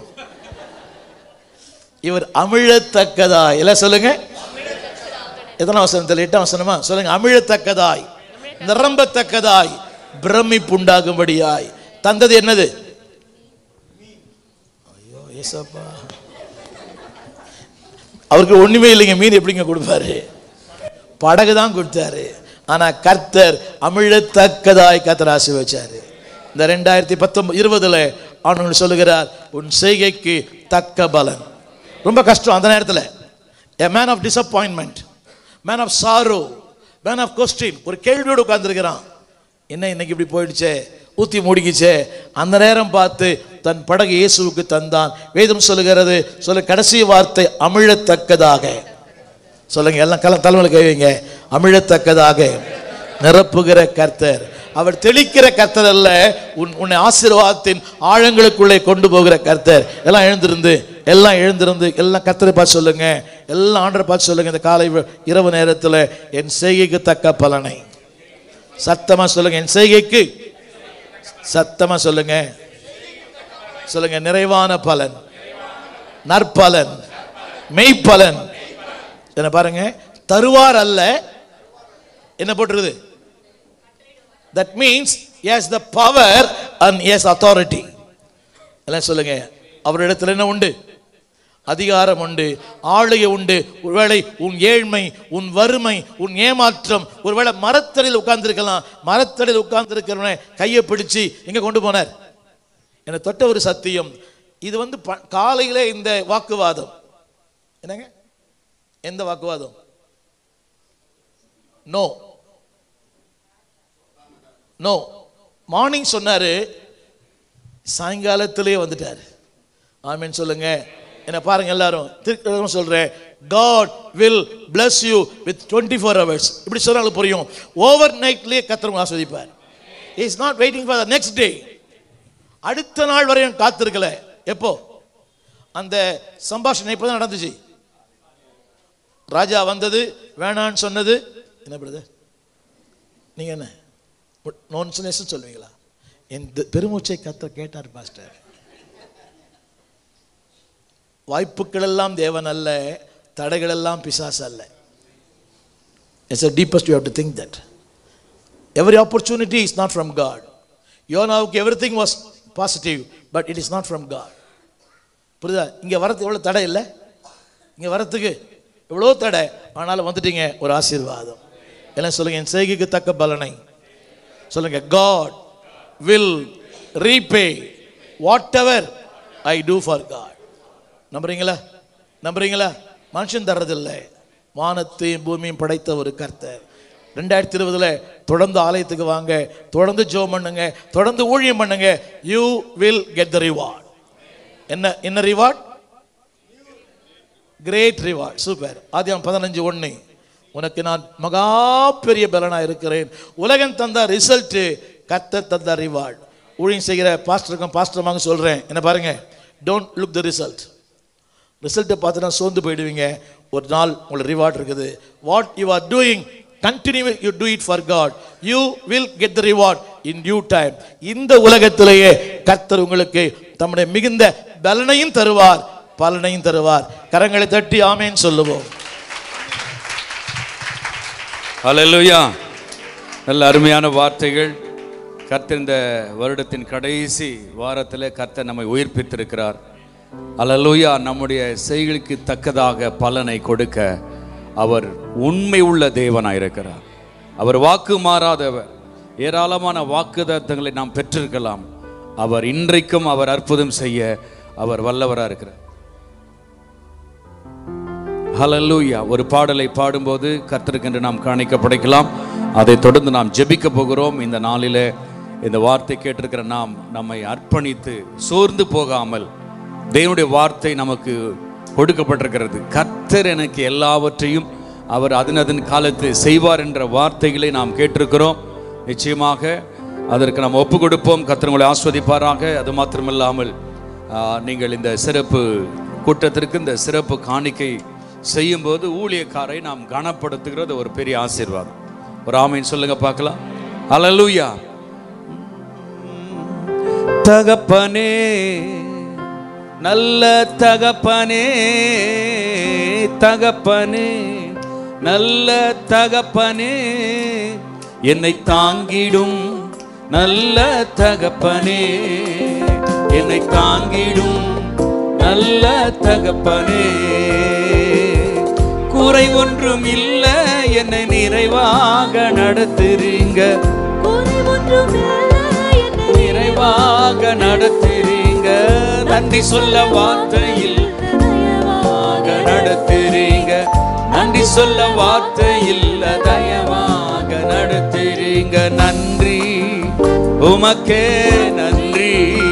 இவர் அமிழத்தக்கதாய் எல்லாம் சொல்லுங்க எத்தனை வசனத்தில் எட்டாம் வசனமா சொல்லுங்க அமிழத்தக்கதாய் நிரம்பத்தக்கதாய் பிரமிப்புண்டாகும்படியாய் தந்தது என்னது ஐயோ ஏசப்பா அவருக்கு ஒண்ணுமே இல்லைங்க மீன் எப்படிங்க கொடுப்பாரு படகு தான் கொடுத்தாரு ஆனா கர்த்தர் அமிழத்தக்கதாய் கர்த்தர் ஆசி வச்சாரு இந்த ரெண்டாயிரத்தி பத்தொன்பது இருபதுல ஆண்டு சொல்லுகிறார் உன் செய்கைக்கு தக்க பலன் ரொம்ப கஷ்டம் அந்த நேரத்தில் a man of disappointment man of sorrow man of question ஒரு கேள்வியோடு உட்கார்ந்திருக்கிறான் என்ன இன்னைக்கு இப்படி போயிடுச்சே ஊத்தி மூடிக்கிச்சே அந்த நேரம் பார்த்து தன் படகு இயேசுவுக்கு தந்தான் வேதம் சொல்லுகிறது சொல்ல கடைசி வார்த்தை அமிழத்தக்கதாக சொல்லுங்க எல்லாம் கல தலைமையில் கை வைங்க அமிழத்தக்கதாக நிரப்புகிற கர்த்தர் அவர் தெளிக்கிற கர்த்தர் அல்ல உன் உன்னை ஆசீர்வாதத்தின் ஆழங்களுக்குள்ளே கொண்டு போகிற கர்த்தர் எல்லாம் எழுந்திருந்து எல்லாம் எழுந்திருந்து எல்லாம் கர்த்தரை பார்த்து சொல்லுங்க எல்லாம் ஆண்டரை பார்த்து சொல்லுங்க இந்த காலை வே- இரவு நேரத்தில் என் செய்கைக்கு தக்க பலனை சத்தமா சொல்லுங்க என் செய்கைக்கு சத்தமா சொல்லுங்க சொல்லுங்க நிறைவான பலன் நற்பலன் மெய்ப்பலன் என்ன பாருங்க தருவார் அல்ல என்ன போட்டுருது that means his the power and his authority எல்லாம் சொல்லுங்க அவரிடத்தில் என்ன உண்டு அதிகாரம் உண்டு ஆளுகை உண்டு ஒருவேளை உன் ஏழ்மை உன் வறுமை உன் ஏமாற்றம் ஒருவேளை மரத்தடியில் உட்கார்ந்திருக்கலாம் மரத்தடியில் உட்கார்ந்திருக்கிறவனை கையை பிடிச்சு எங்க கொண்டு போனார் என்னை தொட்ட ஒரு சத்தியம் இது வந்து ப- காலையிலே இந்த வாக்குவாதம் என்னங்க எந்த வாக்குவாதம் நோ நோ மார்னிங் சொன்னாரு சாயங்காலத்திலே வந்துட்டார் ஆமென் சொல்லுங்க என்ன பாருங்க எல்லாரும் திரும்ப சொல்றேன் God will bless you with 24 four hours இப்படி சொன்னாலும் புரியும் ஓவர் நைட்லேயே கத்திரம் ஆஸ்வதிப்பார் is not waiting for the next day அடுத்த நாள் வரையும் காத்திருக்கல எப்போ அந்த சம்பாஷணை இப்பதான் நடந்துச்சு ராஜா வந்தது வேணான்னு சொன்னது என்ன பிரதர் நீங்க என்ன நோன்ஸ்னஸ் சொல்லுவீங்களா என் தி- பெருமூச்சை கத்த கேட்டார் பாஸ்டர் வாய்ப்புகள் எல்லாம் தேவன் அல்ல தடைகள் எல்லாம் பிசாசு அல்ல it's a deepest you have to think that every opportunity is not from God யோனாவுக்கு everything was positive but it is not from God புரியுதா இங்கே வரது எவ்வளோ தடை இல்லை இங்கே வரத்துக்கு எவ்வளோ தடை ஆனாலும் வந்துட்டீங்க ஒரு ஆசீர்வாதம் எல்லாம் சொல்லுங்க என் செய்கைக்கு தக்க பலனை சொல்லுங்க God will repay whatever I do for God நம்புறீங்களா நம்புறீங்களா மனுஷன் தர்றதில்லை வானத்தையும் பூமியும் படைத்த ஒரு கர்த்தர் ரெண்டாயிரத்தி இருபதுல தொடர்ந்து ஆலயத்துக்கு வாங்க தொடர்ந்து ஜோம் பண்ணுங்க தொடர்ந்து ஊழியம் பண்ணுங்க you will get the reward என்ன என்ன ரிவார்ட் கிரேட் ரிவார்ட் சூப்பர் ஆதியாம் பதினஞ்சு ஒன்று உனக்கு நான் மகா பெரிய பலனா இருக்கிறேன் உலகம் தந்த ரிசல்ட் கத்த தந்த ரிவார்ட் ஊழியம் செய்கிற பாஸ்டருக்கும் பாஸ்டர்மாங்க சொல்றேன் என்ன பாருங்க டோன்ட் லுக் த ரிசல்ட் ரிசல்ட்டை பார்த்து நான் சோர்ந்து போயிடுவீங்க ஒரு நாள் உங்களுக்கு ரிவார்ட் இருக்குது what you are doing continue you do it for God you will get the reward in due time இந்த உலகத்திலேயே கர்த்தர் உங்களுக்கு தம்முடைய மிகுந்த பலனையும் தருவார் பலனையும் தருவார் கரங்களை தட்டி ஆமேன்னு சொல்லுவோம் ஹalleluya நல்ல அருமையான வார்த்தைகள் கர்த்தர் இந்த வருடத்தின் கடைசி வாரத்தில் கர்த்தர் நம்மை உயிர்ப்பித்திருக்கிறார் ஹalleluya நம்முடைய செய்களுக்கு தக்கதாக பலனை கொடுக்க அவர் உண்மை உள்ள தேவனாயிருக்கிறார் அவர் வாக்கு மாறாதவர் ஏராளமான வாக்குதத்தங்களை நாம் பெற்றிருக்கலாம் அவர் இன்றைக்கும் அவர் அற்புதம் செய்ய அவர் வல்லவராக இருக்கிறார் ஹalleluya ஒரு பாடலை பாடும்போது கர்த்தருக்கென்று நாம் காணிக்க படைக்கலாம் அதை தொடர்ந்து நாம் ஜெபிக்க போகிறோம் இந்த நாளிலே இந்த வார்த்தை கேட்டிருக்கிற நாம் நம்மை அர்ப்பணித்து சோர்ந்து போகாமல் தேவனுடைய வார்த்தை நமக்கு கொடுக்கப்பட்டிருக்கிறது கர்த்தர் எனக்கு எல்லாவற்றையும் அவர் அதன் அதன் காலத்தில் செய்வார் என்ற வார்த்தைகளை நாம் கேட்டிருக்கிறோம் நிச்சயமாக அதற்கு நாம் ஒப்பு கொடுப்போம் கர்த்தர் உங்களை ஆஸ்வதிப்பாராக அது மாத்திரமில்லாமல் ஆ, நீங்கள் இந்த சிறப்பு கூட்டத்திற்கு இந்த சிறப்பு காணிக்கை செய்யும்போது ஊழியக்காரை நாம் கனப்படுத்துகிறது ஒரு பெரிய ஆசீர்வாதம் ஒரு ஆமைன்னு சொல்லுங்க பார்க்கலாம் அல்லேலூயா தகப்பனே நல்ல தகப்பனே தகப்பனே நல்ல தகப்பனே என்னை தாங்கிடும் நல்ல தகப்பனே என்னை தாங்கிடும் நல்ல தகப்பனே குறை ஒன்றும் இல்ல என்னை நிறைவாக நடத்துறீங்க நிறைவாக நடத்துறீங்க நன்றி சொல்ல வார்த்தையில் சொல்ல வார்த்தை இல்ல தயவாக நடத்துறீங்க நன்றி உமக்கே நன்றி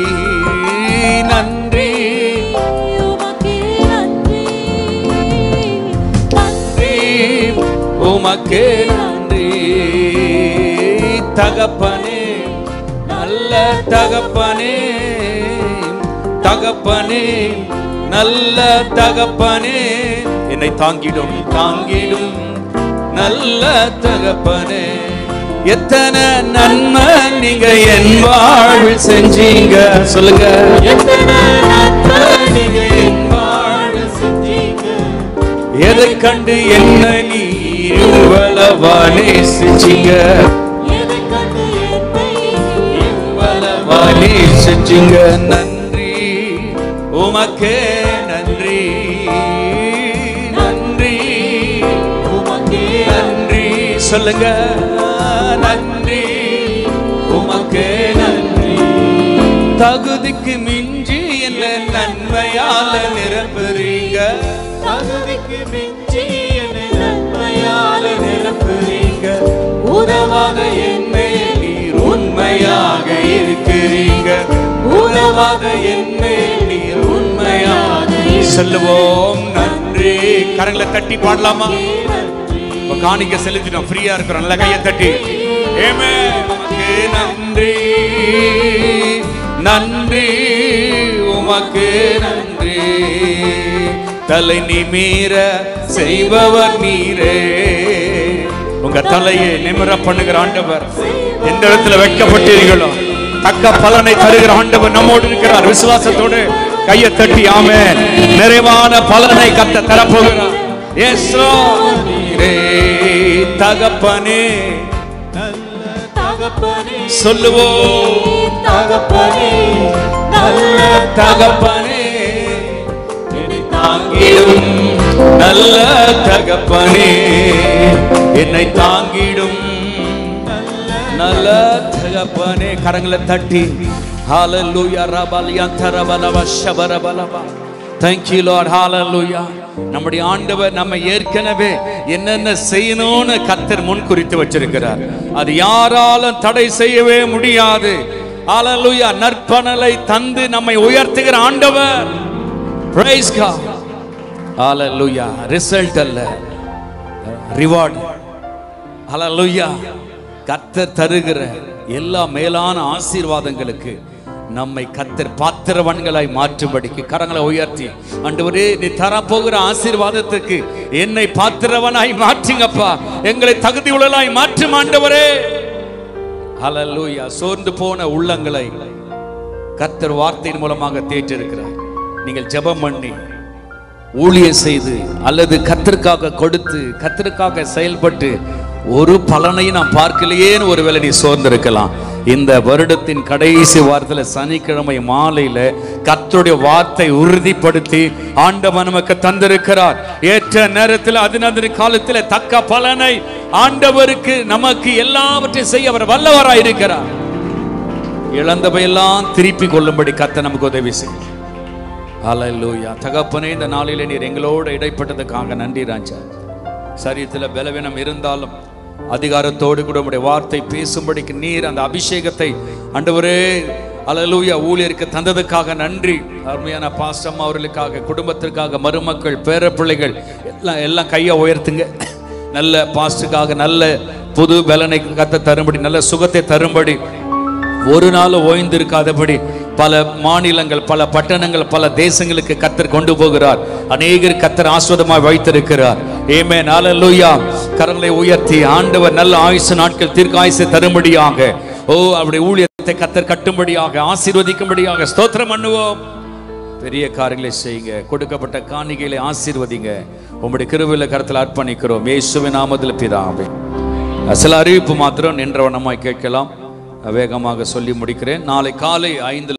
நன்றி உமக்கே நன்றி நன்றி உமக்கே நன்றி தகப்பனே நல்ல தகப்பனே தகப்பனே நல்ல தகப்பனே என்னை தாங்கிடும் தாங்கிடும் நல்ல தகப்பனே எத்தனை நன்மை நீங்க என் வாழ்வில் செஞ்சீங்க சொல்லுங்க எத்தனை நன்மை நீங்க என் வாழ்வில் செஞ்சீங்க எதை கண்டு என்ன நீ இவ்வளவா நேசிச்சீங்க எதை கண்டு என்னை இவ்வளவா நேசிச்சீங்க நன்றி உமக்கே நன்றி நன்றி உமக்கே நன்றி சொல்லுங்க நன்றி உமக்கே நன்றி தகுதிக்கு மிஞ்சி என்ன நன்மையால நிரப்புறீங்க தகுதிக்கு மிஞ்சி என்னை நன்மையால் நிரப்புறீங்க உதவாத என்னை நீர் உண்மையாக இருக்கிறீங்க உதவாத என்னை நீர் உண்மையாக சொல்லுவோம் நன்றி கரங்களை தட்டி பாடலாமா இப்ப காணிக்க செலுத்தினோம் ஃப்ரீயா இருக்கிறோம் நல்ல கையை தட்டி ஏமே உமக்கு நன்றி நன்றி உமக்கு நன்றி தலை நிமீர செய்பவர் நீரே உங்க தலையை நிமிர பண்ணுகிற ஆண்டவர் எந்த இடத்துல வைக்கப்பட்டீர்களோ தக்க பலனை தருகிற ஆண்டவர் நம்மோடு இருக்கிறார் விசுவாசத்தோடு கையை தட்டி ஆமென் நிறைவான பலனை கத்த தரப்போகிறார் எஸ் நீரே தகப்பனே தகப்பனே சொல்லுவோம் தகப்பனே நல்ல தகப்பனே என்னை தாங்கிடும் நல்ல தகப்பனே என்னை தாங்கிடும் நல்ல தகப்பனே கரங்களை தட்டி ஹalleluya ரபலியா தரபலவ ஷபரபலவ thank you lord hallelujah நம்முடைய ஆண்டவர் நம்ம ஏற்கனவே என்னென்ன செய்யணும்னு கத்தர் முன் குறித்து வச்சிருக்கிறார் அது யாராலும் தடை செய்யவே முடியாது ஹalleluya நற்பணலை தந்து நம்மை உயர்த்துகிற ஆண்டவர் praise god hallelujah ரிசல்ட் அல்ல ரிவார்ட் ஹalleluya கத்தர் தருகிற எல்லா மேலான ஆசீர்வாதங்களுக்கு நம்மை கத்தர் பாத்திரவன்களாய் மாற்றும்படிக்கு கரங்களை உயர்த்தி ஆண்டவரே நீ தரப்போகிற ஆசீர்வாதத்துக்கு என்னை பாத்திரவனாய் மாற்றுங்கப்பா எங்களை தகுதி உள்ளலாய் மாற்றும் ஆண்டவரே ஹalleluya சோர்ந்து போன உள்ளங்களை கத்தர் வார்த்தையின் மூலமாக தேற்றிருக்கிறார் நீங்கள் ஜெபம் பண்ணி ஊழியம் செய்து அல்லது கத்தருக்காக கொடுத்து கத்தருக்காக செயல்பட்டு ஒரு பலனையும் நான் பார்க்கலையேன்னு ஒருவேளை நீ சோர்ந்திருக்கலாம் இந்த வருடத்தின் கடைசி வாரத்தில் சனிக்கிழமை மாலையில கர்த்தருடைய வார்த்தை உறுதிப்படுத்தி ஆண்டவன் நமக்கு தந்திருக்கிறார் ஏற்ற நேரத்தில் அதினதின காலத்தில் தக்க பலனை ஆண்டவருக்கு நமக்கு எல்லாவற்றையும் செய்ய அவர் வல்லவராய் இருக்கிறார் இழந்தவையெல்லாம் திருப்பி கொள்ளும்படி கத்த நமக்கு உதவி செய்யும் ஹalleluya தகப்பனே இந்த நாளிலே நீர் எங்களோடு இடைப்பட்டதுக்காக நன்றி ராஜா சரீரத்தில் பலவீனம் இருந்தாலும் அதிகாரத்தோடு கூட உம்முடைய வார்த்தை பேசும்படிக்கு நீர் அந்த அபிஷேகத்தை ஆண்டவரே ஹalleluya ஊழியருக்கு தந்ததுக்காக நன்றி அருமையான பாஸ்டம் அவர்களுக்காக குடும்பத்திற்காக மருமக்கள் பேரப்பிள்ளைகள் எல்லாம் எல்லாம் கையை உயர்த்துங்க நல்ல பாஸ்டுக்காக நல்ல புது பலனை கத்த தரும்படி நல்ல சுகத்தை தரும்படி ஒரு நாள் ஓய்ந்திருக்காதபடி பல மாநிலங்கள் பல பட்டணங்கள் பல தேசங்களுக்கு கத்தர் கொண்டு போகிறார் அநேகர் கத்தர் ஆஸ்வதமாய் வைத்திருக்கிறார் ஏமே நாளல்லூயா கரங்களை உயர்த்தி ஆண்டவர் நல்ல ஆயுசு நாட்கள் தீர்க்க ஆயுசை தரும்படியாக ஓ அவருடைய ஊழியத்தை கத்தர் கட்டும்படியாக ஆசீர்வதிக்கும்படியாக ஸ்தோத்திரம் பண்ணுவோம் பெரிய காரியங்களை செய்யுங்க கொடுக்கப்பட்ட காணிக்கைகளை ஆசீர்வதிங்க உங்களுடைய கிருவில கருத்தில் அர்ப்பணிக்கிறோம் இயேசுவின் நாமத்தில் பிதாவே சில அறிவிப்பு மாத்திரம் நின்றவனமாய் கேட்கலாம் வேகமாக சொல்லி முடிக்கிறேன் நாளை காலை ஐந்து